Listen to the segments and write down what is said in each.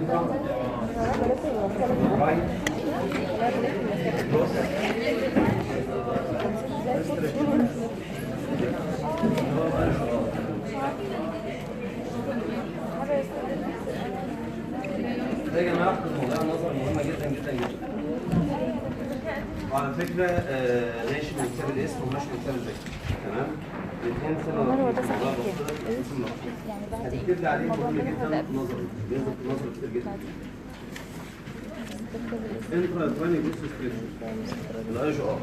انترا رايت ده يا جماعه موضوع النظر مهمه جدا جدا جدا وعلى فكره آه، ماشي من كتاب الاسم وماشي من كتاب الذكر تمام الاثنين سنه والله هو ده موضوع صحيح بسيط، كده. اسم ملخص. يعني بعد ايه؟ هتكتب لي عليه الموضوع مهم ده جدا ولا نظري بينزل في نظري كتير جدا قبل؟ انترا ادواني ديسكريبشن الاي جي ار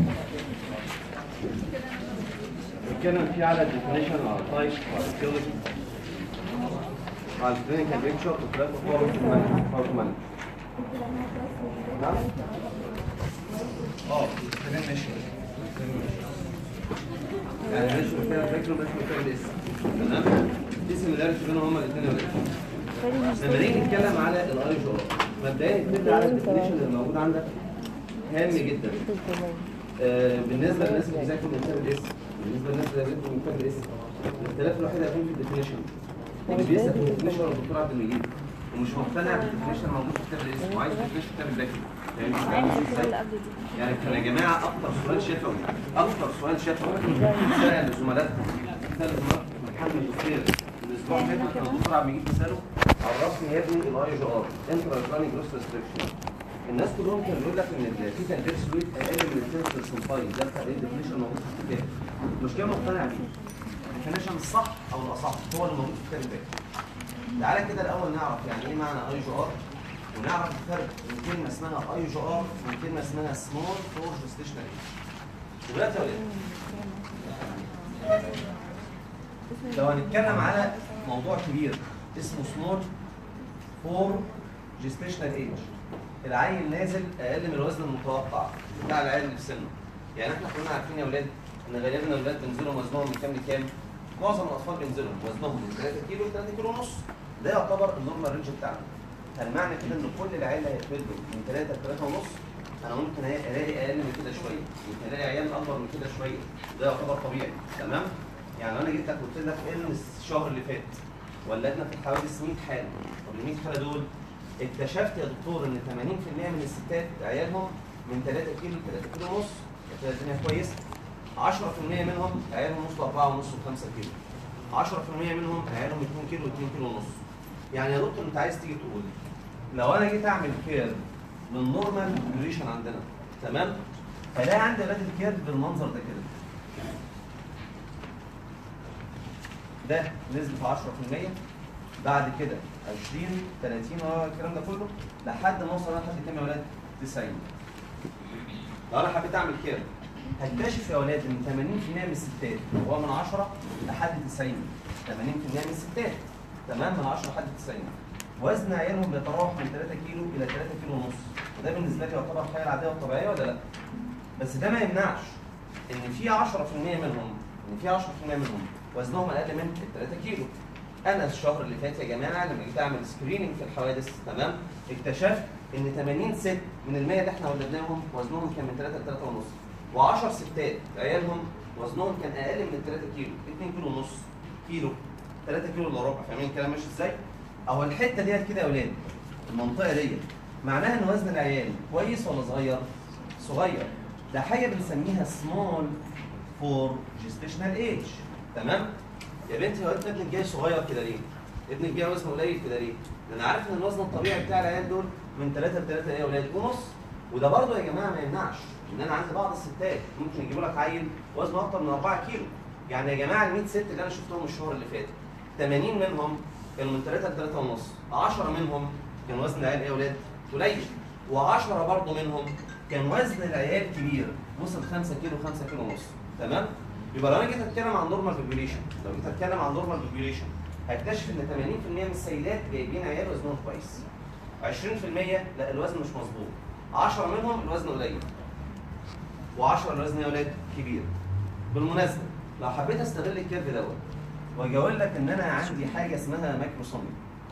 بنتكلم فيه على الديفينيشن وعلى التايب وعلى الثيولوجي وعلى الكلينيكال بيكتشر وثلاث فورم فورم مانجمنت نعم؟ اه تمام ماشي يعني ماشي كده فاكره ماشي كده الاسم تمام دي سيميلاريتي بينهم هما الاثنين يا باشا لما نيجي نتكلم على الاي جي ار مبدئيا نبدا على الديفينيشن اللي موجود عندك هام جدا آه، بالنسبه للناس اللي بيذاكروا من كتاب الاسم بالنسبه للناس اللي بيذاكروا من كتاب الاسم الاختلاف الوحيد هيكون في الديفينيشن اللي بيسال في الديفينيشن هو الدكتور عبد المجيد ومش مقتنع بالديفينيشن موجود في كتاب الاسم وعايز ديفينيشن في كتاب الذكي يعني مش فاهم ازاي يعني كان يا جماعه اكتر سؤال شفوي اكتر سؤال شفوي سال لزملائكم سال لزملائكم في امتحان الماجستير الاسبوع اللي فات كان الدكتور عبد المجيد بيساله عرفني يا ابني الاي جي ار انترا ايراني جروس ريستريكشن الناس كلهم كانوا بيقول لك ان في تقدير سويت اقل من 2 برسنتايل ده بتاع ايه الديفينيشن موجود في الكتاب المشكله مقتنع بيه الديفينيشن الصح او الاصح هو اللي موجود في الكتاب الباقي تعالى كده الاول نعرف يعني ايه معنى اي جي ار ونعرف الفرق بين كلمه اسمها اي جي ار وبين كلمه اسمها سمول فور جستيشنال دلوقتي يا ولاد لو هنتكلم على موضوع كبير اسمه سمول فور جستيشنال ايج العيل نازل اقل من الوزن المتوقع بتاع العيل اللي في سنه يعني احنا كلنا عارفين يا اولاد ان غالبا الاولاد بينزلوا وزنهم من كام لكام معظم الاطفال بينزلوا وزنهم من 3 كيلو ل 3 كيلو ونص ده يعتبر النورمال رينج بتاعنا هل معنى كده ان كل العيال هيتولدوا من 3 ل 3 ونص انا ممكن الاقي اقل من كده شويه ممكن الاقي عيال اكبر من كده شويه ده يعتبر طبيعي تمام يعني لو انا جيت قلت لك ان الشهر اللي فات ولدنا في حوادث 100 حاله طب ال 100 حاله دول اكتشفت يا دكتور ان 80% من الستات عيالهم من 3 كيلو ل 3 كيلو ونص كده الدنيا كويسه 10% منهم عيالهم وصلوا 4 ونص و 5 كيلو 10% منهم عيالهم 2 كيلو و 2 كيلو ونص يعني يا دكتور انت عايز تيجي تقول لو انا جيت اعمل كيرف للنورمال ديوريشن عندنا تمام هلاقي عندي ولاد الكيرف بالمنظر ده كده ده نسبة 10% بعد كده 20 30 اه الكلام ده كله لحد ما اوصل لحد كام يا ولاد؟ 90 لو انا حبيت اعمل كده هكتشف يا ولاد ان 80% من الستات هو من 10 لحد 90 80% من الستات تمام من 10 لحد 90 وزن عيالهم بيتراوح من 3 كيلو الى 3 كيلو ونص وده بالنسبه لي يعتبر الحياه العاديه والطبيعيه ولا لا؟ بس ده ما يمنعش ان في 10% منهم ان في 10% منهم وزنهم اقل من 3 كيلو انا الشهر اللي فات يا جماعه لما جيت اعمل سكريننج في الحوادث تمام اكتشفت ان 80 ست من ال 100 اللي احنا ولدناهم وزنهم كان من 3 ل 3 ونص و10 ستات عيالهم وزنهم كان اقل من 3 كيلو 2 كيلو ونص كيلو 3 كيلو الا ربع فاهمين الكلام ماشي ازاي؟ اهو الحته ديت كده يا اولاد المنطقه ديت معناها ان وزن العيال كويس ولا صغير؟ صغير ده حاجه بنسميها سمول فور جيستيشنال ايج تمام؟ يا بنتي هو انت ابنك جاي صغير كده ليه؟ ابنك جاي وزنه قليل كده ليه؟ ده انا عارف ان الوزن الطبيعي بتاع العيال دول من 3 ل 3 ايه يا اولاد؟ ونص وده برضه يا جماعه ما يمنعش ان انا عندي بعض الستات ممكن يجيبوا لك عيل وزنه اكتر من 4 كيلو يعني يا جماعه ال 100 ست اللي انا شفتهم الشهر اللي فات 80 منهم كانوا من 3 ل 3 ونص 10 منهم كان وزن العيال ايه يا اولاد؟ قليل و10 برضه منهم كان وزن العيال كبير وصل 5 كيلو 5 كيلو ونص تمام؟ يبقى لو انا جيت اتكلم عن نورمال بوبيليشن لو جيت اتكلم عن نورمال بوبيليشن هكتشف ان 80% من السيدات جايبين عيال وزنهم كويس 20% لا الوزن مش مظبوط 10 منهم الوزن قليل و10 الوزن يا ولاد كبير بالمناسبه لو حبيت استغل الكيرف دوت واجي اقول لك ان انا عندي حاجه اسمها ماكروسومي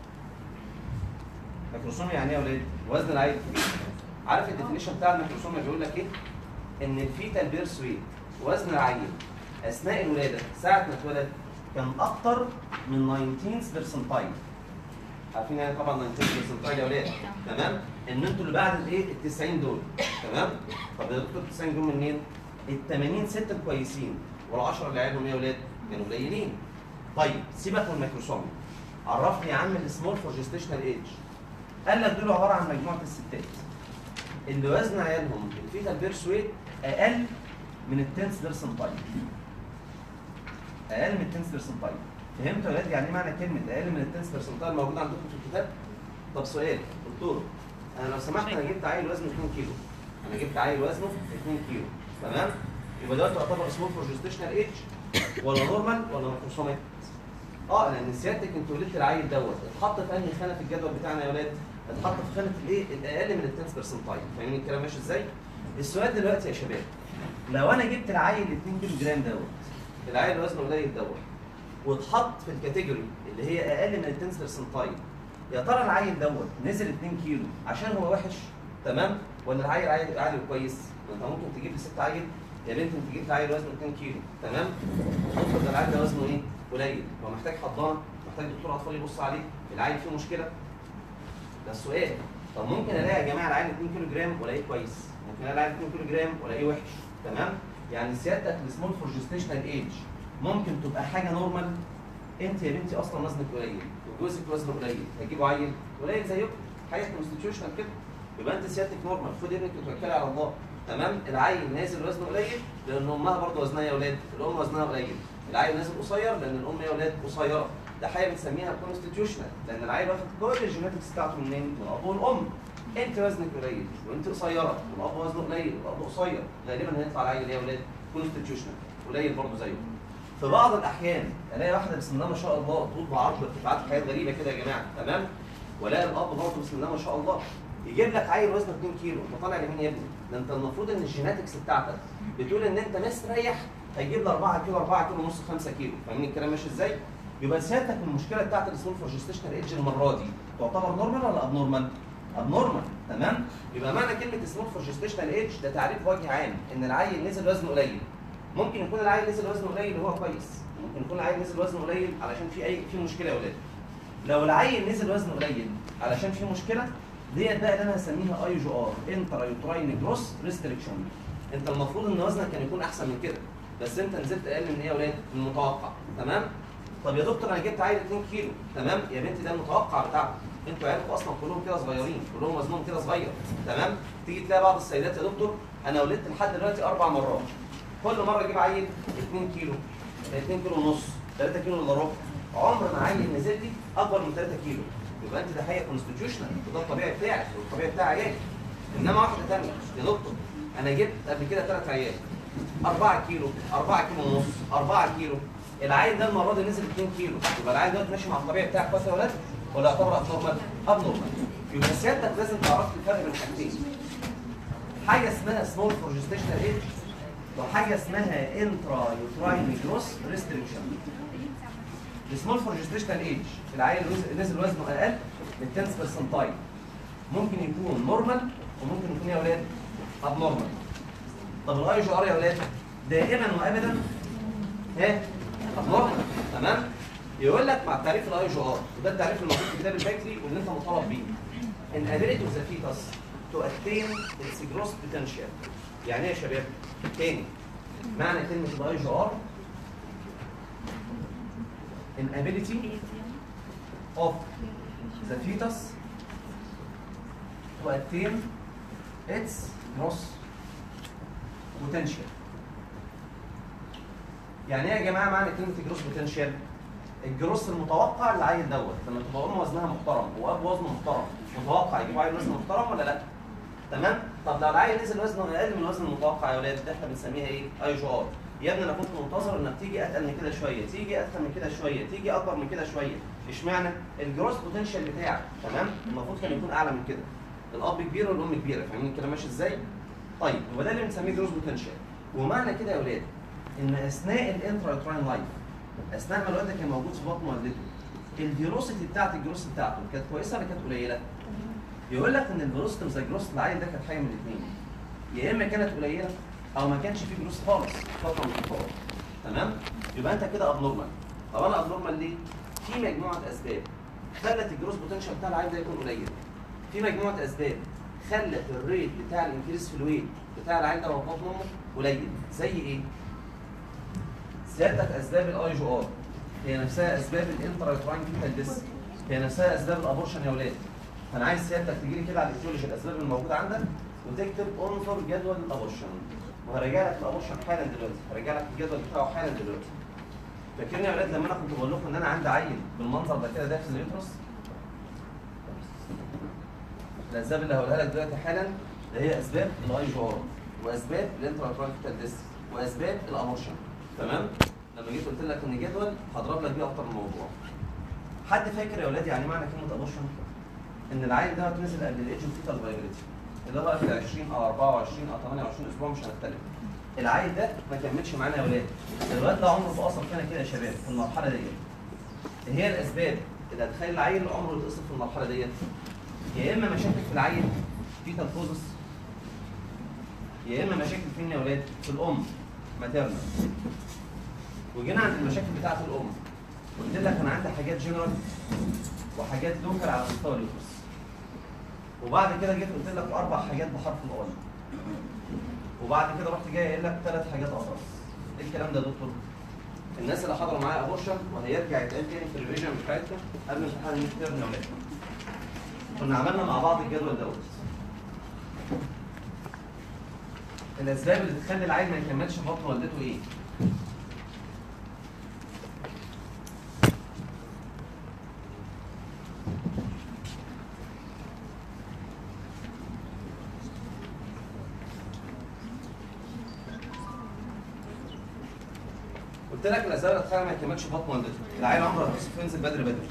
ماكروسومي يعني ايه يا ولاد؟ وزن العيل كبير عارف الديفينيشن بتاع الماكروسومي بيقول لك ايه؟ ان الفيتال بيرث ويت وزن العيل اثناء الولاده ساعه ما اتولد كان اكتر من 19 برسنتايل عارفين يعني طبعا 90 برسنتايل يا ولاد تمام ان انتوا اللي بعد الايه ال 90 دول تمام طب يا دكتور ال 90 دول منين؟ ال 80 ست كويسين وال 10 اللي عيالهم ايه يا ولاد؟ كانوا قليلين طيب سيبك من الميكروسوم عرفني يا عم السمول فور جيستيشنال ايج قال لك دول عباره عن مجموعه الستات اللي وزن عيالهم الفيتال بيرث ويت اقل من التنس بيرسنتايل اقل من التنس بيرسنتايل فهمتوا يا ولاد يعني ايه معنى كلمه اقل من التنس بيرسنتايل موجود عندكم في الكتاب طب سؤال دكتور انا لو سمحت انا جبت عيل وزنه 2 كيلو انا جبت عيل وزنه 2 كيلو تمام يبقى ده تعتبر سمول فور جيستيشنال ايج ولا نورمال ولا ماكروسوميك اه لان سيادتك انت ولدت العيل دوت اتحط في انهي خانه في الجدول بتاعنا يا ولاد؟ اتحط في خانه الايه؟ الاقل من التنس بيرسنتايل فاهمين الكلام ماشي ازاي؟ السؤال دلوقتي يا شباب لو انا جبت العيل 2 كيلو جرام دوت العيل اللي وزنه قليل دوت واتحط في الكاتيجوري اللي هي اقل من التنس بيرسنتايل يا ترى العيل دوت نزل 2 كيلو عشان هو وحش تمام ولا العيل عيل عالي وكويس؟ ما انت ممكن تجيب لي ست عيل يا بنت انت جبت عيل وزنه 2 كيلو تمام؟ افرض العيل ده وزنه ايه؟ قليل هو محتاج حضانه محتاج دكتور اطفال يبص عليه العيل فيه مشكله ده السؤال طب ممكن الاقي يا جماعه العيل 2 كيلو جرام والاقيه كويس ممكن الاقي العيل 2 كيلو جرام والاقيه وحش تمام يعني سيادتك السمول فور جيستيشنال ايج ممكن تبقى حاجه نورمال انت يا بنتي اصلا وزنك قليل وجوزك وزنه قليل هتجيبوا عيل قليل زيكم حاجه كونستيتيوشنال كده يبقى انت سيادتك نورمال خد ابنك وتوكلي على الله تمام العيل نازل وزنه قليل لان امها برضه وزنها يا اولاد الام وزنها قليل العيل نازل قصير لان الام يا اولاد قصيره ده حاجه بنسميها كونستيتيوشنال لان العيل واخد كل الجينيتكس بتاعته منين؟ من الاب والام انت وزنك قليل وانت قصيره والاب وزنه قليل والاب قصير غالبا هيطلع العيل يا اولاد كونستيتيوشنال قليل برضه زيه في بعض الاحيان الاقي واحده بسم الله ما شاء الله طول بعرض ارتفاعات حياه غريبه كده يا جماعه تمام ولا الاب برضه بسم الله ما شاء الله يجيب لك عيل وزنه 2 كيلو انت طالع لمين يا ابني؟ ده انت المفروض ان الجيناتكس بتاعتك بتقول ان انت مستريح هيجيب لي 4 كيلو 4 كيلو ونص 5 كيلو فاهمين الكلام ماشي ازاي؟ يبقى سيادتك المشكله بتاعت السمول فور جيستيشنال ايدج المره دي تعتبر نورمال ولا اب نورمال؟ اب نورمال تمام؟ يبقى معنى كلمه سمول فور جيستيشنال ايدج ده تعريف وجه عام ان العيل نزل وزنه قليل ممكن يكون العيل نزل وزنه قليل وهو كويس ممكن يكون العيل نزل وزنه قليل علشان في اي في مشكله يا ولاد لو العيل نزل وزنه قليل علشان في مشكله ديت بقى اللي انا هسميها اي جو ار انترا يوتراين جروس ريستريكشن انت المفروض ان وزنك كان يكون احسن من كده بس انت نزلت اقل من ايه يا ولاد من المتوقع تمام طب يا دكتور انا جبت عيل 2 كيلو تمام يا بنتي ده المتوقع بتاعك انتوا عيالكم اصلا كلهم كده صغيرين كلهم وزنهم كده صغير تمام تيجي تلاقي بعض السيدات يا دكتور انا ولدت لحد دلوقتي اربع مرات كل مره اجيب عيل 2 كيلو 2 كيلو ونص 3 كيلو الا ربع عمر ما عيل نزل لي اكبر من 3 كيلو يبقى انت ده حقيقه كونستيتيوشنال وده الطبيعي بتاعك والطبيعي بتاع عيالك انما واحده ثانيه يا دكتور انا جبت قبل كده ثلاث عيال 4 كيلو 4 كيلو ونص 4 كيلو العيل ده المره دي نزل 2 كيلو يبقى العيل ده ماشي مع الطبيعي بتاعك بس يا ولاد ولا يعتبر اب نورمال؟ اب نورمال يبقى سيادتك لازم تعرف الفرق بين حاجتين حاجه اسمها سمول فور جيستيشنال ايج وحاجه اسمها انترا يوتراين جروس ريستريكشن السمول فور جيستيشنال ايج العيل نزل وزنه اقل من 10 برسنتايل ممكن يكون نورمال وممكن يكون يا ولاد اب نورمال طب الاي جي ار يا ولاد دائما وابدا ها اب نورمال تمام يقول لك مع تعريف الاي جي ار وده التعريف الموجود في كتاب الباكلي واللي انت مطالب بيه ان ability of the fetus to attain its gross potential يعني ايه يا شباب؟ تاني معنى كلمة الاي جي ار inability of the fetus to attain its gross potential. يعني ايه يا جماعه معنى كلمه جروس بوتنشال؟ الجروس المتوقع للعيل دوت لما تبقى ام وزنها محترم واب وزنه محترم متوقع يجيب عيل وزنه محترم ولا لا؟ تمام؟ طب لو العيل نزل وزنه اقل من الوزن المتوقع يا ولاد ده احنا بنسميها ايه؟ اي جو ار. يا ابني انا كنت منتظر انك تيجي اتقل من كده شويه، تيجي اتقل من كده شويه، تيجي اكبر من كده شويه، اشمعنى؟ الجروس بوتنشال بتاعك تمام؟ المفروض كان يكون اعلى من كده. الاب كبير والام كبيره، فاهمين الكلام ماشي ازاي؟ طيب هو ده اللي بنسميه جروس بوتنشال. ومعنى كده يا ولاد ان اثناء الانترا لايف اثناء ما الولد كان موجود في بطن والدته الفيروسيتي بتاعت الجروس بتاعته كانت كويسه ولا كانت قليله؟ يقول لك ان الفيروسيتي اوف ذا جروس العيل ده كانت حاجه من الاثنين يا اما كانت قليله او ما كانش فيه جروس خالص فتره من الفترات تمام؟ يبقى انت كده اب نورمال طب انا اب نورمال ليه؟ في مجموعه اسباب خلت الجروس بوتنشال بتاع العيل ده يكون قليل في مجموعه اسباب خلت الريت بتاع الانكريس في الويت بتاع العيل ده وهو في بطن امه قليل زي ايه؟ سيادتك اسباب الاي جو ار هي نفسها اسباب الانترا يوتراين فيتال ديس هي نفسها اسباب الابورشن يا ولاد فانا عايز سيادتك تجي لي كده على الايتيولوجي الاسباب الموجوده عندك وتكتب انظر جدول الابورشن وهرجع لك الابورشن حالا دلوقتي هرجع لك الجدول بتاعه حالا دلوقتي فاكرين يا ولاد لما انا كنت بقول لكم ان انا عندي عيل بالمنظر ده كده داخل اليوترس الاسباب اللي هقولها لك دلوقتي حالا اللي هي اسباب الاي جو ار واسباب الانتراترانكتال ديس واسباب الاموشن تمام لما جيت قلت لك ان جدول هضرب لك بيه اكتر من موضوع حد فاكر يا ولاد يعني معنى كلمه اموشن ان العيل دوت نزل قبل الايدج فيتال فايبريتي اللي هو قبل 20 او 24 او 28 اسبوع مش هنختلف العيل ده ما كملش معانا يا ولاد الواد ده عمره اتقصر فينا كده يا شباب في المرحله ديت إيه هي الاسباب اللي هتخلي العيل عمره يتقصر في المرحله ديت يا اما مشاكل في العيل فيتال كوزس يا اما مشاكل فين يا ولاد في الام ماتيرنال وجينا عند المشاكل بتاعه الام قلت لك انا عندي حاجات جنرال وحاجات لوكال على مستوى اليوترس وبعد كده جيت قلت لك اربع حاجات بحرف الاول وبعد كده رحت جاي قايل لك ثلاث حاجات اخرس ايه الكلام ده يا دكتور الناس اللي حضروا معايا ابورشن وهيرجع يتقال تاني في الريفيجن بتاعتنا قبل امتحان الميد تيرم يا ولاد كنا عملنا مع بعض الجدول دوت الاسباب اللي تخلي العيل ما يكملش في بطن والدته ايه؟ قلت لك الاسباب اللي تخلي ما يكملش في بطن والدته العيل عمره هيوصف ينزل بدري بدري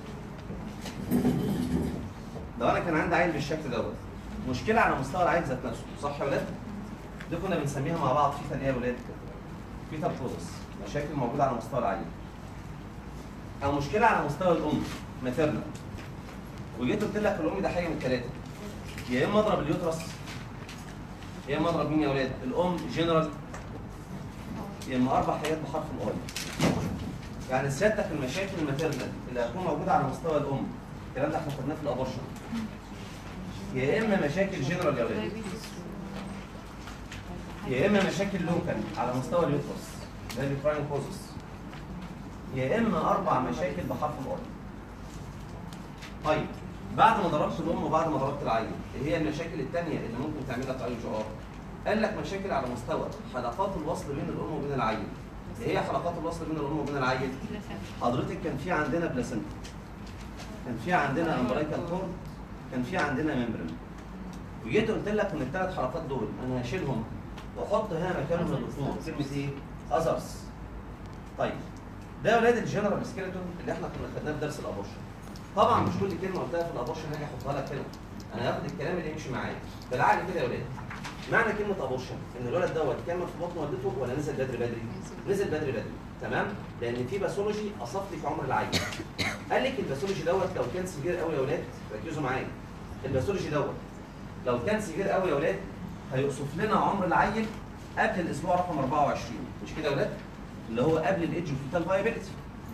لو انا كان عندي عيل بالشكل دوت مشكله على مستوى العيل ذات نفسه صح يا ولاد؟ دي كنا بنسميها مع بعض فيتا ايه يا ولاد؟ فيتا بروسس مشاكل موجوده على مستوى العيل او مشكله على مستوى الام ماتيرنال وجيت قلت لك الام ده حاجه من ثلاثه يا اما اضرب اليوترس يا اما اضرب مين يا ولاد؟ الام جنرال يا اما اربع حاجات بحرف الاي يعني سيادتك المشاكل الماتيرنال اللي هتكون موجوده على مستوى الام الكلام ده احنا خدناه في الابورشن يا اما مشاكل جنرال يا ولاد يا اما مشاكل لوكال على مستوى اليوترس ده الكراين كوزس يا اما اربع مشاكل بحرف الاي طيب بعد ما ضربت الام وبعد ما ضربت العيل ايه هي المشاكل الثانيه اللي ممكن تعملها في اي جي ار قال لك مشاكل على مستوى حلقات الوصل بين الام وبين العيل ايه هي حلقات الوصل بين الام وبين العيل حضرتك كان في عندنا بلاسنتا كان في عندنا امبريكال كورد كان في عندنا ممبرين وجيت قلت لك ان الثلاث حلقات دول انا هشيلهم واحط هنا مكانهم يا دكتور كلمه ايه؟ اذرز طيب ده يا ولاد الجنرال سكيلتون اللي احنا كنا خدناه في درس الابورشن طبعا مش كل كلمه قلتها في الابورشن هاجي احطها لك هنا انا هاخد الكلام اللي يمشي معايا بالعقل كده يا ولاد معنى كلمه ابورشن ان الولد دوت كمل في بطن والدته ولا نزل بدري بدري؟ نزل بدري بدري تمام؟ لان في باثولوجي اصف لي في عمر العيل قال لك الباثولوجي دوت لو كان سيفير قوي يا ولاد ركزوا معايا الباثولوجي دوت لو كان سيفير قوي يا ولاد هيوصف لنا عمر العيل قبل الاسبوع رقم 24 مش كده يا ولاد؟ اللي هو قبل الايدج وفيتال فايبيلتي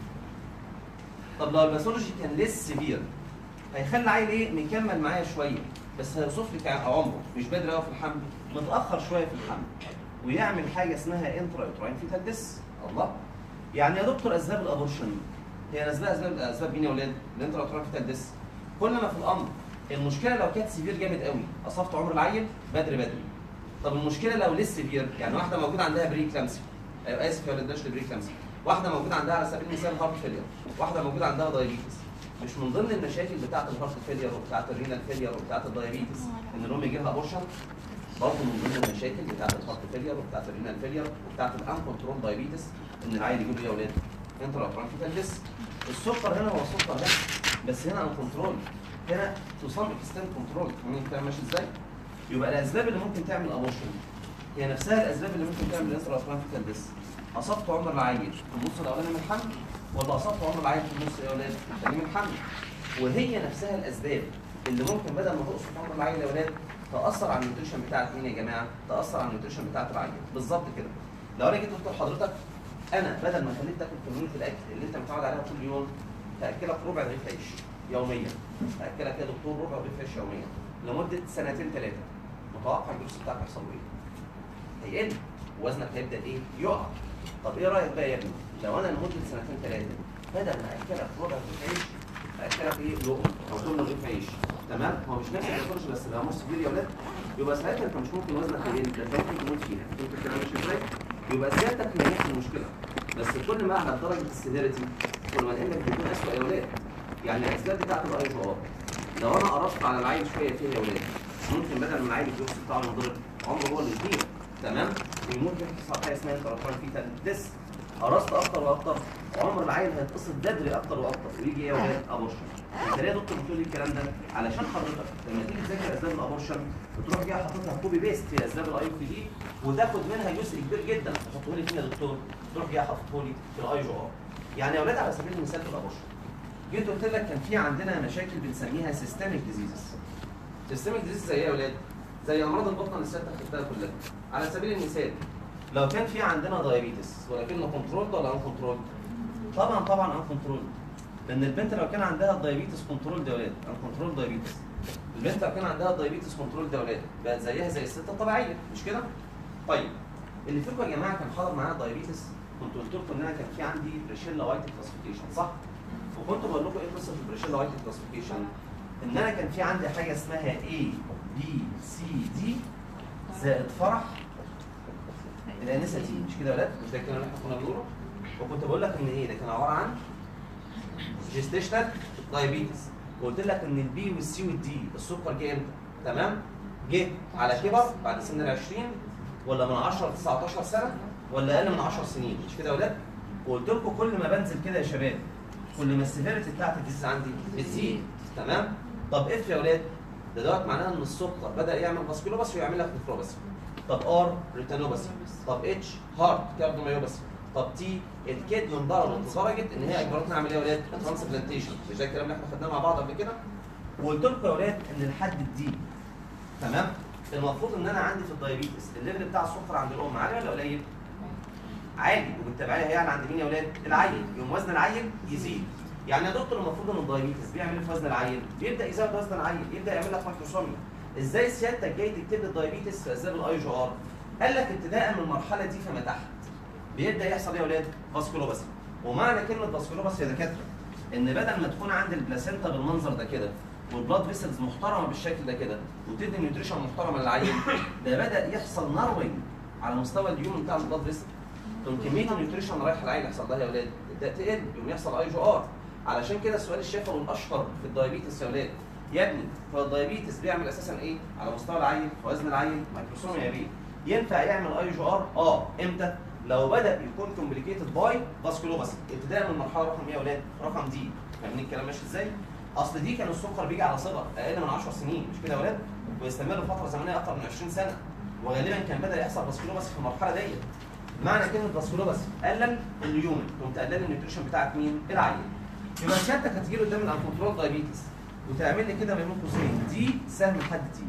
طب لو الباثولوجي كان ليس سيفير هيخلي العيل ايه مكمل معايا شويه بس هيوصف لي عمره مش بدري قوي في الحمل متاخر شويه في الحمل ويعمل حاجه اسمها انترا يوتراين فيتال ديس الله يعني يا دكتور اسباب الابورشن هي اسباب اسباب اسباب مين يا اولاد؟ الانترا يوتراين فيتال ديس كل ما في الامر المشكله لو كانت سيفير جامد قوي اصبت عمر العيل بدري بدري طب المشكله لو لسه سيفير يعني واحده موجوده عندها بري كلامسي اسف يا ولاد بلاش بري كلامسي واحده موجوده عندها على سبيل المثال هارت فيلير واحده موجوده عندها دايابيتس مش من ضمن المشاكل بتاعه الهارت فيلير وبتاعه الرينال فيلير وبتاعه الدايابيتس ان الام يجي لها ابورشن برضه من ضمن المشاكل بتاعه الهارت فيلير وبتاعه الرينال فيلير وبتاعه الان كنترول دايابيتس ان العيل يجيب له يا اولاد انترا فرانكيتال السكر هنا هو السكر ده بس هنا ان كنترول هنا تو سام اكستنت كنترول فاهمين الكلام ماشي ازاي؟ يبقى الاسباب اللي ممكن تعمل ابورشن هي نفسها الاسباب اللي ممكن تعمل انترا فرانكيتال ديس اصبت عمر العيل في النص الاولاني من الحمل ولا اصبت عمر العيل في النص يا اولاد الثاني من الحمل وهي نفسها الاسباب اللي ممكن بدل ما تقصف عمر العيل يا اولاد تاثر على النيوتريشن بتاعت مين يا جماعه؟ تاثر على النيوتريشن بتاعت العيل بالظبط كده لو انا جيت قلت لحضرتك انا بدل ما خليك تاكل كميه الاكل اللي انت متعود عليها طول اليوم هاكلك ربع رغيف عيش يوميا اكلك يا دكتور ربع رغيف عيش يوميا لمده سنتين ثلاثه متوقع الجلوس بتاعك هيحصل له ايه؟ هيقل وزنك هيبدا ايه؟ يقع طب ايه رايك بقى يا ابني؟ لو انا لمده سنتين ثلاثه بدل ما اكلك ربع رغيف عيش اكلك ايه؟ لقمه او ثمن رغيف عيش تمام؟ هو مش نفس الريسورس بس بقى نص كبير يا ولاد يبقى ساعتها انت مش ممكن وزنك يقل انت ممكن تموت فيها فهمت الكلام مش ازاي؟ يبقى زيادتك هي نفس المشكله بس كل ما اعلى درجه السيفيريتي كل ما الانك بيكون اسوء يا ولاد يعني الاسباب بتاعت الاي جي ار لو انا قرصت على العيل شويه فيها يا ولاد ممكن بدل ما العيل الجلوس بتاعه ينضرب عمره هو اللي يطير تمام يموت يحصل حاجه اسمها انتراتورال فيتال ديس قرصت اكتر واكتر عمر العيل هيتقصد بدري اكتر واكتر ويجي ايه يا ولاد ابورشن انت ليه يا دكتور بتقول لي الكلام ده علشان حضرتك لما تيجي تذاكر اسباب الابورشن بتروح جاي حاططها كوبي بيست في اسباب الاي في دي وتاخد منها جزء كبير جدا تحطه لي فين يا دكتور تروح جاي حاططه لي في الاي جو ار يعني يا ولاد على سبيل المثال في الابورشن جيت قلت لك كان في عندنا مشاكل بنسميها سيستميك ديزيزز سيستميك ديزيز زي ايه يا ولاد؟ زي امراض البطن اللي سيادتك خدتها كلها على سبيل المثال لو كان في عندنا دايابيتس ولكنه كنترولد ولا ان كنترولد؟ طبعا طبعا ان كنترولد لان البنت لو كان عندها دايابيتس كنترول يا ولاد ان كنترول دايابيتس البنت لو كان عندها دايابيتس كنترول يا ولاد بقت زيها زي الست الطبيعيه مش كده؟ طيب اللي فيكم يا جماعه كان حاضر معايا دايابيتس كنت قلت لكم ان انا كان في عندي بريشيلا وايت كلاسيفيكيشن صح؟ وكنت بقول لكم ايه قصه البريشيلا وايت كلاسيفيكيشن؟ ان انا كان في عندي حاجه اسمها A B C D زائد فرح الانسه تي مش كده يا ولاد؟ مش ده الكلام اللي احنا كنا بنقوله؟ وكنت بقول لك ان ايه ده كان عباره عن جيستيشنال دايابيتس وقلت لك ان البي والسي والدي السكر جه امتى؟ تمام؟ جه على كبر بعد سن ال 20 ولا من 10 ل 19 سنه ولا اقل من 10 سنين مش كده يا ولاد؟ وقلت لكم كل ما بنزل كده يا شباب كل ما السيفيريتي بتاعت الديزيز عندي بتزيد تمام؟ طب اف يا ولاد ده دوت معناه ان السكر بدا يعمل باسكولوباسي ويعمل لك نفروباسي طب ار ريتانوباسي طب اتش هارت كارديوميوباسي طب تي الكدن انضربت لدرجه ان هي اجبرتنا نعمل ايه يا ولاد؟ ترانسبلانتيشن مش ده الكلام اللي احنا خدناه مع بعض قبل كده؟ وقلت لكم يا ولاد ان الحد الدي تمام؟ المفروض ان انا عندي في الدايابيتس الليفل بتاع السكر عند الام عالي ولا قليل؟ عالي وبالتبعيه هيعلى عند مين يا ولاد؟ العيل يوم وزن العيل يزيد يعني يا دكتور المفروض ان الدايابيتس بيعمل ايه في وزن العيل؟ بيبدا يزود وزن العيل يبدا يعمل لك مايكروسوميا ازاي سيادتك جاي تكتب لي الدايابيتس في اسباب الاي جي ار؟ قال لك ابتداء من المرحله دي فما تحت بيبدا يحصل ايه يا ولاد؟ فاسكولوباسي ومعنى كلمه فاسكولوباسي يا دكاتره ان بدل ما تكون عند البلاسينتا بالمنظر ده كده والبلاد فيسلز محترمه بالشكل ده كده وتدي نيوتريشن محترمه للعيل ده بدا يحصل نروينج على مستوى اليوم بتاع البلاد فيسل تقوم كميه النيوتريشن رايحه العيل يحصل لها يا ولاد تبدا تقل يقوم يحصل اي جو ار علشان كده السؤال الشفوي الاشهر في الدايابيتس يا ولاد يا ابني هو الدايابيتس بيعمل اساسا ايه على مستوى العيل وزن العيل مايكروسوميا يا بيه ينفع يعمل اي جو ار اه امتى لو بدا يكون كومبليكيتد باي فاسكولوباسي ابتداء من المرحله رقم ايه يا ولاد رقم دي فاهمين الكلام ماشي ازاي اصل دي كان السكر بيجي على صغر اقل من 10 سنين مش كده يا ولاد ويستمر فتره زمنيه اكتر من 20 سنه وغالبا كان بدا يحصل فاسكولوباسي في المرحله ديت معنى كلمه فاسكولوباسي قلل اليوم قمت قلل النيوتريشن بتاعك مين العيل يبقى سيادتك هتجي له قدام الانكونترول دايابيتس وتعمل لي كده ما بين قوسين دي سهم لحد تي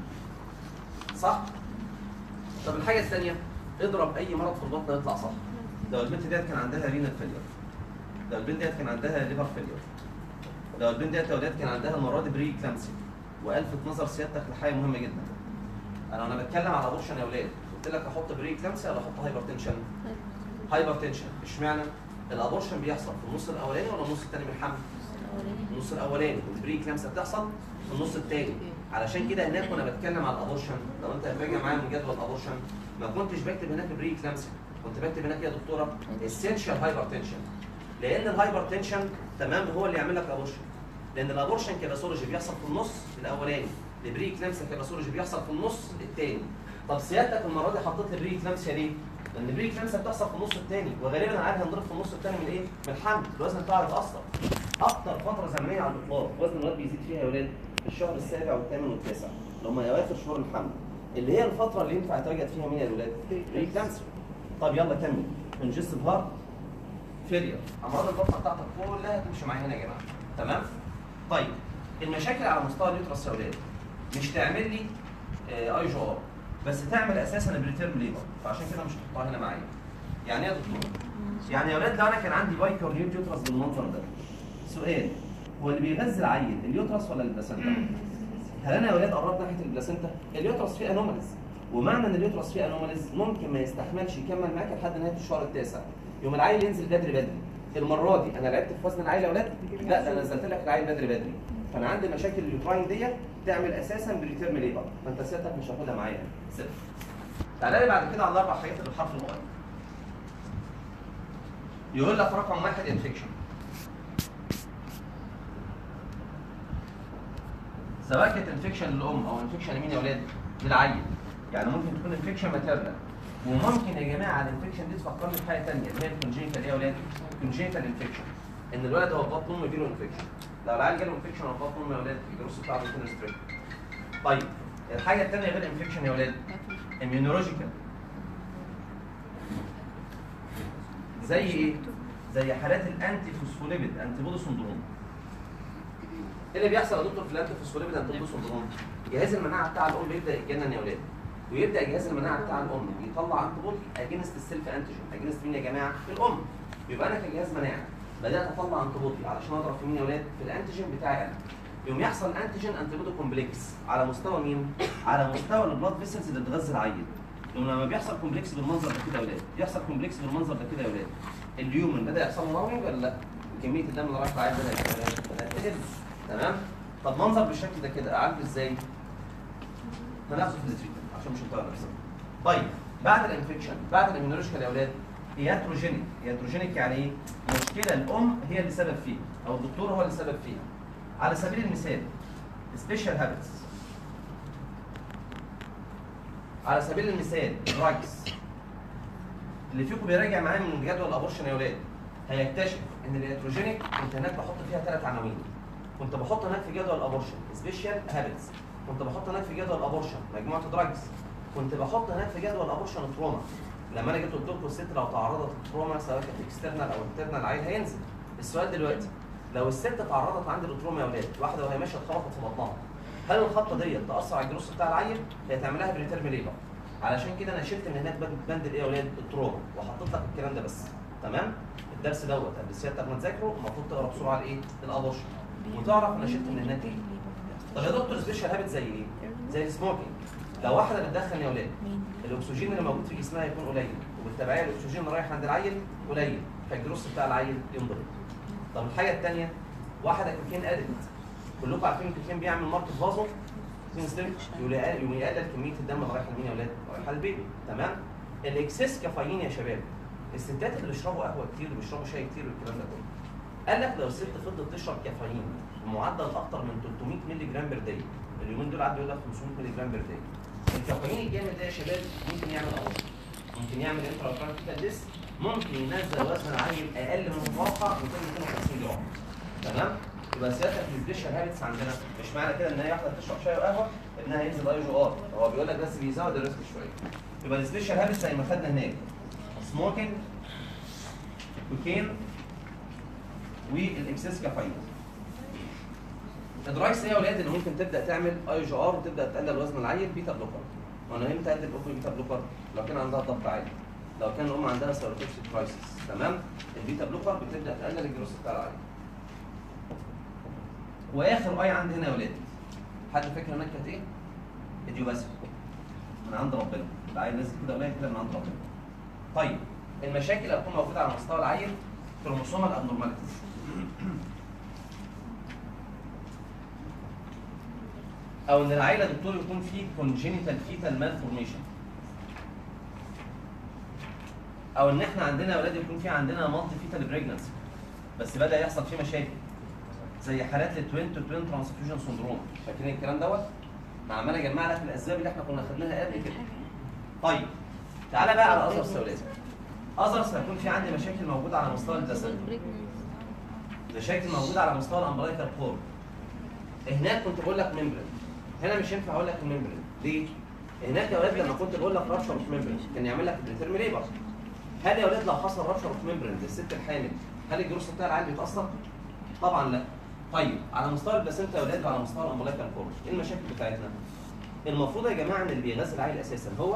صح طب الحاجه الثانيه اضرب اي مرض في البطن يطلع صح لو البنت ديت كان عندها رينال فيلير لو البنت ديت كان عندها ليفر فيلير لو البنت ديت لو ديت كان عندها المره دي بري كلامسي والفت نظر سيادتك لحاجه مهمه جدا انا وانا بتكلم على ابورشن يا اولاد قلت لك احط بري كلامسي ولا احط هايبر تنشن هايبر تنشن اشمعنى الابورشن بيحصل في النص الاولاني ولا النص الثاني من الحمل النص الاولاني والبري كلامسي بتحصل في النص الثاني علشان كده هناك وانا بتكلم على الابورشن لو انت هتراجع معايا من جدول الابورشن ما كنتش بكتب هناك بري كلامسي كنت بكتب هناك يا دكتوره اسينشال هايبر تنشن لان الهايبر تنشن تمام هو اللي يعمل لك ابورشن لان الابورشن كباثولوجي بيحصل في النص الاولاني البري كلامسيا كباثولوجي بيحصل في النص الثاني طب سيادتك المره دي حطيت لي بري كلامسيا ليه؟ لان البري كلامسيا بتحصل في النص الثاني وغالبا العيال هنضرب في النص الثاني من ايه؟ من الحمل الوزن بتاعه يتاثر اكتر فتره زمنيه على الاطلاق وزن الولاد بيزيد فيها يا ولاد في الشهر السابع والثامن والتاسع اللي هم اواخر شهور الحمل اللي هي الفتره اللي ينفع يتواجد فيها مين يا ولاد؟ بري كلامسيا طب يلا كمل كونجستيف هارت فيلير امراض البطن بتاعتك كلها تمشي معايا هنا يا جماعه تمام طيب المشاكل على مستوى اليوترس يا ولاد مش تعمل لي آه، اي جو ار بس تعمل اساسا بريتيرم ليبر فعشان كده مش هتحطها هنا معايا يعني ايه يا دكتور يعني يا ولاد لو انا كان عندي بايكور نيوت يوترس بالمنظر ده سؤال هو اللي بيغذي العيل اليوترس ولا البلاسنتا؟ هل انا يا ولاد قربت ناحيه البلاسنتا؟ اليوترس فيه انوماليز ومعنى ان اليوترس فيه انوماليز ممكن ما يستحملش يكمل معاك لحد نهايه الشهر التاسع يوم العيل ينزل بدري بدري المره دي انا لعبت في وزن العيل يا ولاد؟ لا ده انا نزلت لك العيل بدري بدري فانا عندي مشاكل اليوتراين ديت تعمل اساسا بريتيرم ليبر فانت سيادتك مش هاخدها معايا صفر تعالى لي بعد كده على الاربع حاجات اللي بحرف الواي يقول لك رقم واحد انفكشن سواء كانت انفكشن للام او انفكشن لمين يا ولاد؟ للعيل يعني ممكن تكون انفكشن ماتيرنال وممكن يا جماعه الانفكشن دي تفكرني بحاجه ثانيه اللي هي الكونجينيتال ايه يا ولاد؟ الكونجينيتال انفكشن ان الولد هو في بطن امه يجيله انفكشن لو العيل جاله انفكشن هو في بطن امه يا ولاد الجروس بتاعه بيكون ستريك طيب الحاجه الثانيه غير الانفكشن يا ولاد immunological زي ايه؟ زي حالات الانتي فوسفوليبيد انتي بودي سندروم ايه اللي بيحصل يا دكتور في الانتي فوسفوليبيد انتي بودي سندروم؟ جهاز المناعه بتاع الام بيبدا يتجنن يا ولاد ويبدا جهاز المناعه بتاع الام يطلع انتي بودي اجينست السيلف انتيجين اجينست مين يا جماعه؟ في الام يبقى انا كجهاز مناعه بدات اطلع انتي بودي علشان اضرب في مين يا ولاد؟ في الانتيجين بتاعي انا يوم يحصل انتيجين انتي بودي كومبلكس على مستوى مين؟ على مستوى البلاد فيسلز اللي بتغذي العيل يوم لما بيحصل كومبلكس بالمنظر ده كده يا ولاد يحصل كومبلكس بالمنظر ده كده يا ولاد اليومن بدا يحصل له نورنج ولا لا؟ كميه الدم اللي رايح العيل بدا بدا تقل تمام؟ طب منظر بالشكل ده كده اعالجه ازاي؟ هناخده في التريتمنت عشان مش هنطلع نفسنا طيب بعد الانفكشن بعد الاميونولوجيكال يا اولاد ياتروجينيك ياتروجينيك يعني ايه؟ مشكله الام هي اللي سبب فيها او الدكتور هو اللي سبب فيها على سبيل المثال سبيشال هابتس على سبيل المثال دراجز اللي فيكم بيراجع معايا من جدول الابورشن يا ولاد هيكتشف ان الياتروجينيك كنت هناك بحط فيها ثلاث عناوين كنت بحط هناك في جدول الابورشن سبيشال هابتس كنت بحط هناك في جدول الابورشن مجموعه دراجز كنت بحط هناك في جدول الابورشن تروما لما انا جيت قلت لكم الست لو تعرضت للتروما سواء كانت اكسترنال او انترنال العيل هينزل السؤال دلوقتي لو الست تعرضت عند التروما يا ولاد واحده وهي ماشيه اتخبطت في بطنها هل الخبطه ديت تاثر على الجلوس بتاع العيل؟ هي تعمل لها بريتيرم ليبر علشان كده انا شلت من هناك بند بند الايه يا ولاد؟ التروما وحطيت لك الكلام ده بس تمام؟ الدرس دوت قبل سيادتك ما تذاكره المفروض تقرا بسرعه الايه؟ الابورشن وتعرف انا شلت من هناك ايه؟ طب يا دكتور سبيشال هابت زي ايه؟ زي السموكينج لو واحده بتدخن يا ولاد الاكسجين اللي موجود في جسمها يكون قليل وبالتبعيه الاكسجين اللي رايح عند العيل قليل فالجلوس بتاع العيل ينضرب طب الحاجه الثانيه واحده كوكين ادت كلكم عارفين الكوكين بيعمل ماركت فازو يقوم يقلل كميه الدم اللي رايحه لمين يا ولاد؟ رايحه للبيبي تمام؟ الاكسس كافيين يا شباب الستات اللي بيشربوا قهوه كتير وبيشربوا شاي كتير والكلام ده كله قال لك لو الست فضلت تشرب كافيين بمعدل اكتر من 300 مللي جرام بير داي اليومين دول عدوا يقول لك 500 مللي جرام بير داي الكافيين الجامد ده يا شباب ممكن يعمل امراض ممكن يعمل انترا ديس ممكن ينزل وزن العيل اقل من المتوقع 250 جرام تمام يبقى سيادتك السبيشال هابتس عندنا مش معنى كده ان هي واحده تشرب شاي وقهوه انها ينزل اي جو ار هو بيقول لك بس بيزود الريسك شويه يبقى السبيشال هابتس زي ما خدنا هناك سموكينج كوكين والاكسس كافيين الدرايس هي يا ولاد اللي ممكن تبدا تعمل اي جي ار وتبدا تقلل وزن العيل بيتا بلوكر وانا امتى ادي الام بيتا بلوكر لو كان عندها ضغط عالي لو كان الام عندها سيروتوكسيك كرايسيس تمام البيتا بلوكر بتبدا تقلل الجلوس بتاع العيل واخر اي عندي هنا يا ولاد حد فاكر هناك كانت ايه؟ اديوباسي من عند ربنا العيل نازل كده قليل كده من عند ربنا طيب المشاكل اللي هتكون موجوده على مستوى العيل كروموسومال ابنورماليتيز او ان العيله دكتور يكون فيه كونجينيتال فيتال مالفورميشن او ان احنا عندنا اولاد يكون في عندنا مالتي فيتال بريجنسي بس بدا يحصل فيه مشاكل زي حالات التوين تو توين ترانسفيوجن سندروم فاكرين الكلام دوت؟ انا عمال اجمع لك الاسباب اللي احنا كنا خدناها قبل كده طيب تعالى بقى على اذرس يا ولاد اذرس هيكون في عندي مشاكل موجوده على مستوى الجسد مشاكل موجوده على مستوى الامبلايكال كور هناك كنت بقول لك ممبرين هنا مش ينفع اقول لك الممبرين ليه؟ هناك يا ولاد لما كنت بقول لك رابشر اوف ممبرين كان يعمل لك بريتيرم ليبر هل يا ولاد لو حصل رابشر اوف ممبرين للست الحامل هل الجروس بتاع العيل بيتاثر؟ طبعا لا طيب على مستوى البلاسنتا يا ولاد وعلى مستوى الامبلايكال كور ايه المشاكل بتاعتنا؟ المفروض يا جماعه ان اللي بيغذي العيل اساسا هو